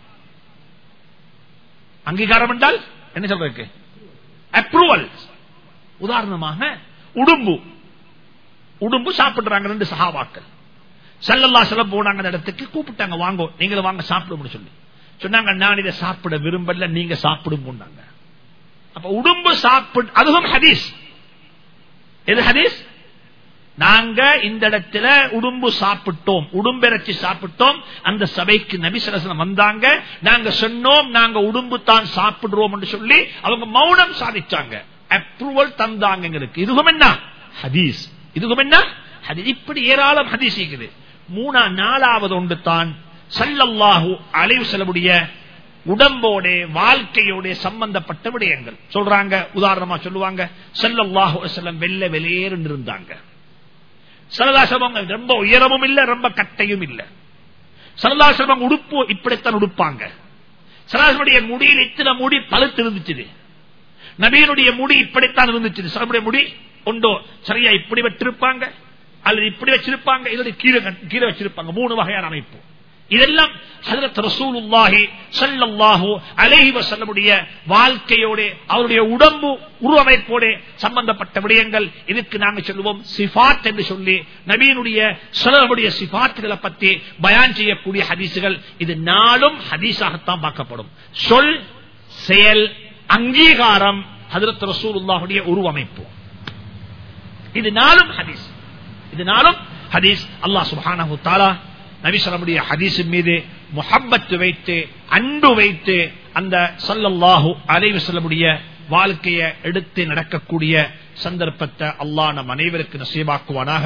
அங்கீகாரம் என்றால் என்ன சொல்றதுக்கு அப்ரூவல் உதாரணமாக உடும்பு உடும்பு சாப்பிடுறாங்க ரெண்டு சகாவாக்கள் செல்லல்லா செல்ல போனாங்க அந்த இடத்துக்கு கூப்பிட்டாங்க வாங்கோ நீங்களும் வாங்க சாப்பிடும்னு சொல்லி சொன்னாங்க நான் இதை சாப்பிட விரும்பல நீங்க சாப்பிடும் அப்ப உடும்பு சாப்பிடு அதுவும் ஹதீஸ் எது ஹதீஸ் நாங்க இந்த இடத்துல உடும்பு சாப்பிட்டோம் உடும்பிறச்சி சாப்பிட்டோம் அந்த சபைக்கு நபிசரசனம் வந்தாங்க நாங்க சொன்னோம் நாங்க உடும்பு தான் சாப்பிடுறோம் என்று சொல்லி அவங்க மௌனம் சாதிச்சாங்க அப்ரூவல் தந்தாங்க எங்களுக்கு இதுவும் என்ன ஹதீஸ் இதுவும் என்ன ஹதீஸ் இப்படி ஏராளம் ஹதீஸ் இருக்குது மூணா நாலாவது ஒன்று தான் சல்லல்லாஹு அலைவு செல்லக்கூடிய உடம்போட வாழ்க்கையோட சம்பந்தப்பட்ட விடயங்கள் சொல்றாங்க உதாரணமா சொல்லுவாங்க சல்லல்லாஹு செல்லம் வெள்ள வெளியேறு இருந்தாங்க சரதாசிரமம் ரொம்ப உயரமும் இல்ல ரொம்ப கட்டையும் இல்ல சரதாசிரமம் உடுப்பு இப்படித்தான் உடுப்பாங்க சராசனுடைய முடியில் இத்தனை முடி பழுத்து இருந்துச்சு நபீனுடைய முடி இப்படித்தான் இருந்துச்சு சரமுடைய முடி உண்டோ சரியா இப்படி வச்சிருப்பாங்க அல்லது இப்படி வச்சிருப்பாங்க இதோட கீழே கீழே வச்சிருப்பாங்க மூணு வகையான அமைப்பு இதெல்லாம் ஹதரத் ரசூலுல்லாஹி ஸல்லல்லாஹு அலைஹி வஸல்லமுடைய வாழ்க்கையோட அவருடைய உடம்பு உருவமைப்போட சம்பந்தப்பட்ட விடயங்கள் இதுக்கு நாங்க சொல்லுவோம் சிஃபாத் என்று சொல்லி நபியினுடைய சிலருடைய சிஃபாத்துகளை பத்தி பயான் செய்யக்கூடிய ஹதீசுகள் இது நாளும் ஹதீஸாகத்தான் பார்க்கப்படும் சொல் செயல் அங்கீகாரம் ஹதரத் ரசூலுல்லாஹுடைய உருவமைப்பு இது நாளும் ஹதீஸ் இது நாளும் ஹதீஸ் அல்லாஹ் சுப்ஹானஹு தஆலா நபிசரமுடைய ஹதீஸின் மீது முஹப்பத்து வைத்து அன்பு வைத்து அந்த சல்லல்லாஹு அலைவு செல்லமுடைய வாழ்க்கையை எடுத்து நடக்கக்கூடிய சந்தர்ப்பத்தை அல்லாஹ் நம் அனைவருக்கு நசீபாக்குவானாக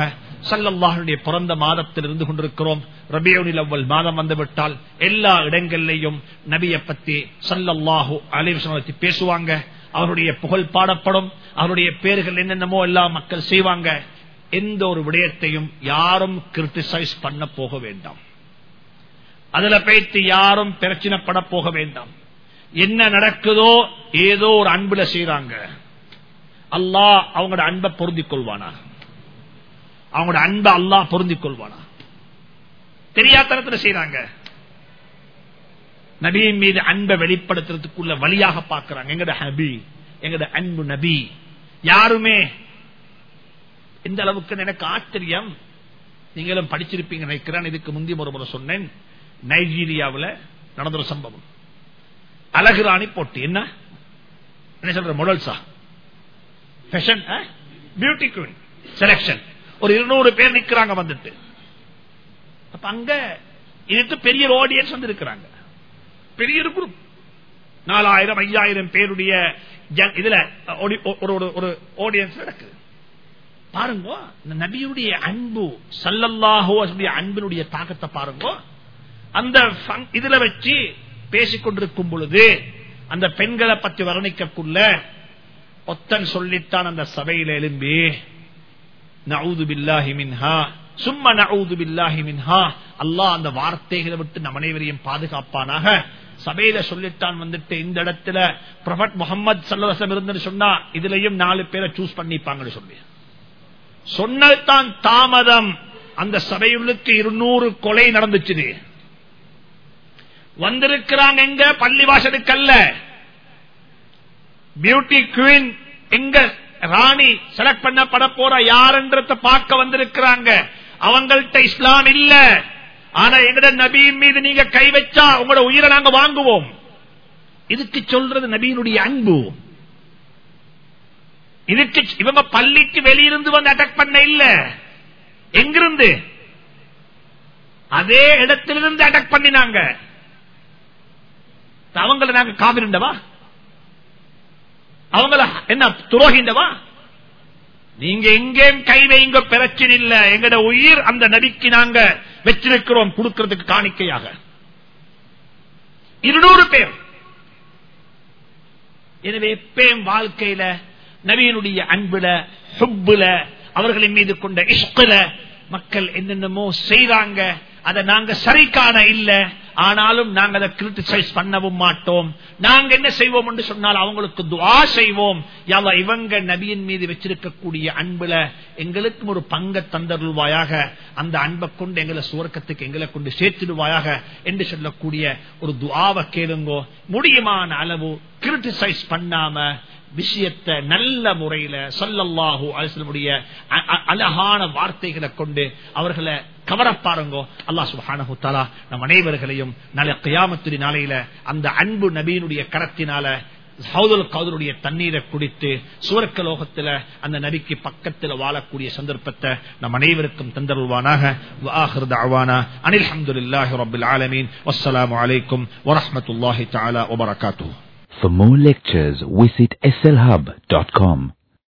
சல்லல்லாஹுடைய பிறந்த மாதத்தில் இருந்து கொண்டிருக்கிறோம் ரபியோனில் அவ்வள் மாதம் வந்துவிட்டால் எல்லா இடங்களிலேயும் நபியை பத்தி சல்லல்லாஹு அலைவசனத்தை பேசுவாங்க அவருடைய புகழ் பாடப்படும் அவருடைய பேர்கள் என்னென்னமோ எல்லா மக்கள் செய்வாங்க எந்த ஒரு விடயத்தையும் யாரும் கிரிட்டிசைஸ் பண்ண போக வேண்டாம் அதுல பேத்து யாரும் பிரச்சனைப்பட போக வேண்டாம் என்ன நடக்குதோ ஏதோ ஒரு அன்புல செய்யறாங்க அல்லாஹ் அவங்களோட அன்பை பொருந்திக் கொள்வானா அவங்களோட அன்பை அல்லாஹ் பொருந்திக் கொள்வானா தெரியாதனத்துல செய்யறாங்க நபியின் மீது அன்பை வெளிப்படுத்துறதுக்குள்ள வழியாக பார்க்கிறாங்க எங்கட ஹபி எங்கட அன்பு நபி யாருமே எந்த அளவுக்கு எனக்கு ஆச்சரியம் நீங்களும் படிச்சிருப்பீங்க நினைக்கிறேன் இதுக்கு முந்தைய ஒரு முறை சொன்னேன் நைஜீரியாவில் நடந்த ஒரு சம்பவம் அழகுராணி போட்டி என்ன என்ன சொல்ற மொடல்ஸா ஃபேஷன் பியூட்டி குயின் செலக்ஷன் ஒரு இருநூறு பேர் நிக்கிறாங்க வந்துட்டு அப்ப அங்க இதுக்கு பெரிய ஆடியன்ஸ் வந்து இருக்கிறாங்க பெரிய ஒரு குரூப் நாலாயிரம் ஐயாயிரம் பேருடைய இதுல ஒரு ஒரு ஆடியன்ஸ் நடக்குது பாருங்க இந்த நபியுடைய அன்பு சல்லல்லாஹோ அன்பினுடைய தாக்கத்தை பாருங்க அந்த இதுல வச்சு பேசிக்கொண்டிருக்கும் பொழுது அந்த பெண்களை பற்றி வர்ணிக்கக்குள்ள ஒத்தன் சொல்லித்தான் அந்த சபையில எழும்பி நவுது பில்லாஹி மின்ஹா சும்மா நவுது பில்லாஹி மின்ஹா அல்லாஹ் அந்த வார்த்தைகளை விட்டு நம் அனைவரையும் பாதுகாப்பானாக சபையில சொல்லிட்டான் வந்துட்டு இந்த இடத்துல பிரபட் முகமது சல்லவசம் இருந்துன்னு சொன்னா இதுலயும் நாலு பேரை சூஸ் பண்ணிப்பாங்கன்னு சொல்லி சொன்னதுதான் தாமதம் அந்த சபையுள்ளுக்கு இருநூறு கொலை நடந்துச்சு வந்திருக்கிறாங்க எங்க பள்ளிவாசலுக்கு அல்ல பியூட்டி குயின் எங்க ராணி செலக்ட் பண்ணப்பட போற யாருன்றத பார்க்க வந்திருக்கிறாங்க அவங்கள்ட்ட இஸ்லாம் இல்ல ஆனா எங்கட நபியின் மீது நீங்க கை வச்சா உங்களோட உயிரை நாங்க வாங்குவோம் இதுக்கு சொல்றது நபியினுடைய அன்பு இதுக்கு இவங்க பள்ளிக்கு வெளியிருந்து வந்து அட்டாக் பண்ண இல்ல எங்கிருந்து அதே இடத்திலிருந்து அட்டாக் பண்ணினாங்க அவங்கள நாங்க காவிருண்டவா அவங்கள என்ன துரோகிண்டவா நீங்க எங்கேயும் கை வைங்க பிரச்சனை இல்ல எங்கட உயிர் அந்த நபிக்கு நாங்க வச்சிருக்கிறோம் கொடுக்கிறதுக்கு காணிக்கையாக இருநூறு பேர் எனவே எப்பயும் வாழ்க்கையில நபியினுடைய அன்புல ஹுப்புல அவர்களின் மீது கொண்ட இஷ்குல மக்கள் என்னென்னமோ செய்றாங்க அதை நாங்க சரி காண இல்ல ஆனாலும் நாங்க அதை கிரிட்டிசைஸ் பண்ணவும் மாட்டோம் நாங்க என்ன செய்வோம் என்று சொன்னால் அவங்களுக்கு துவா செய்வோம் யாவா இவங்க நபியின் மீது வச்சிருக்கக்கூடிய அன்புல எங்களுக்கும் ஒரு பங்க தந்தருள்வாயாக அந்த அன்பை கொண்டு எங்களை சுவர்க்கத்துக்கு எங்களை கொண்டு சேர்த்திடுவாயாக என்று சொல்லக்கூடிய ஒரு துவாவை கேளுங்கோ முடியுமான அளவு கிரிட்டிசைஸ் பண்ணாம விஷயத்தை நல்ல முறையில சொல்லல்லாஹு அலிஸ்லமுடைய அழகான வார்த்தைகளை கொண்டு அவர்களை கவரப்பாருங்கோ அல்லாஹ் சுபானு தாலா நம் அனைவர்களையும் நல்ல கியாமத்துடி நாளையில அந்த அன்பு நபியினுடைய கரத்தினால சௌதல் கௌதருடைய தண்ணீரை குடித்து சூரக்க லோகத்துல அந்த நபிக்கு பக்கத்தில் வாழக்கூடிய சந்தர்ப்பத்தை நம் அனைவருக்கும் தந்தருவானாக அனில் அஹமதுல்லாஹி ரபில் ஆலமீன் வஸ்ஸலாமு அலைக்கும் வரஹமத்துல்லாஹி தஆலா வபரகாத்துஹு For more lectures, visit slhub.com.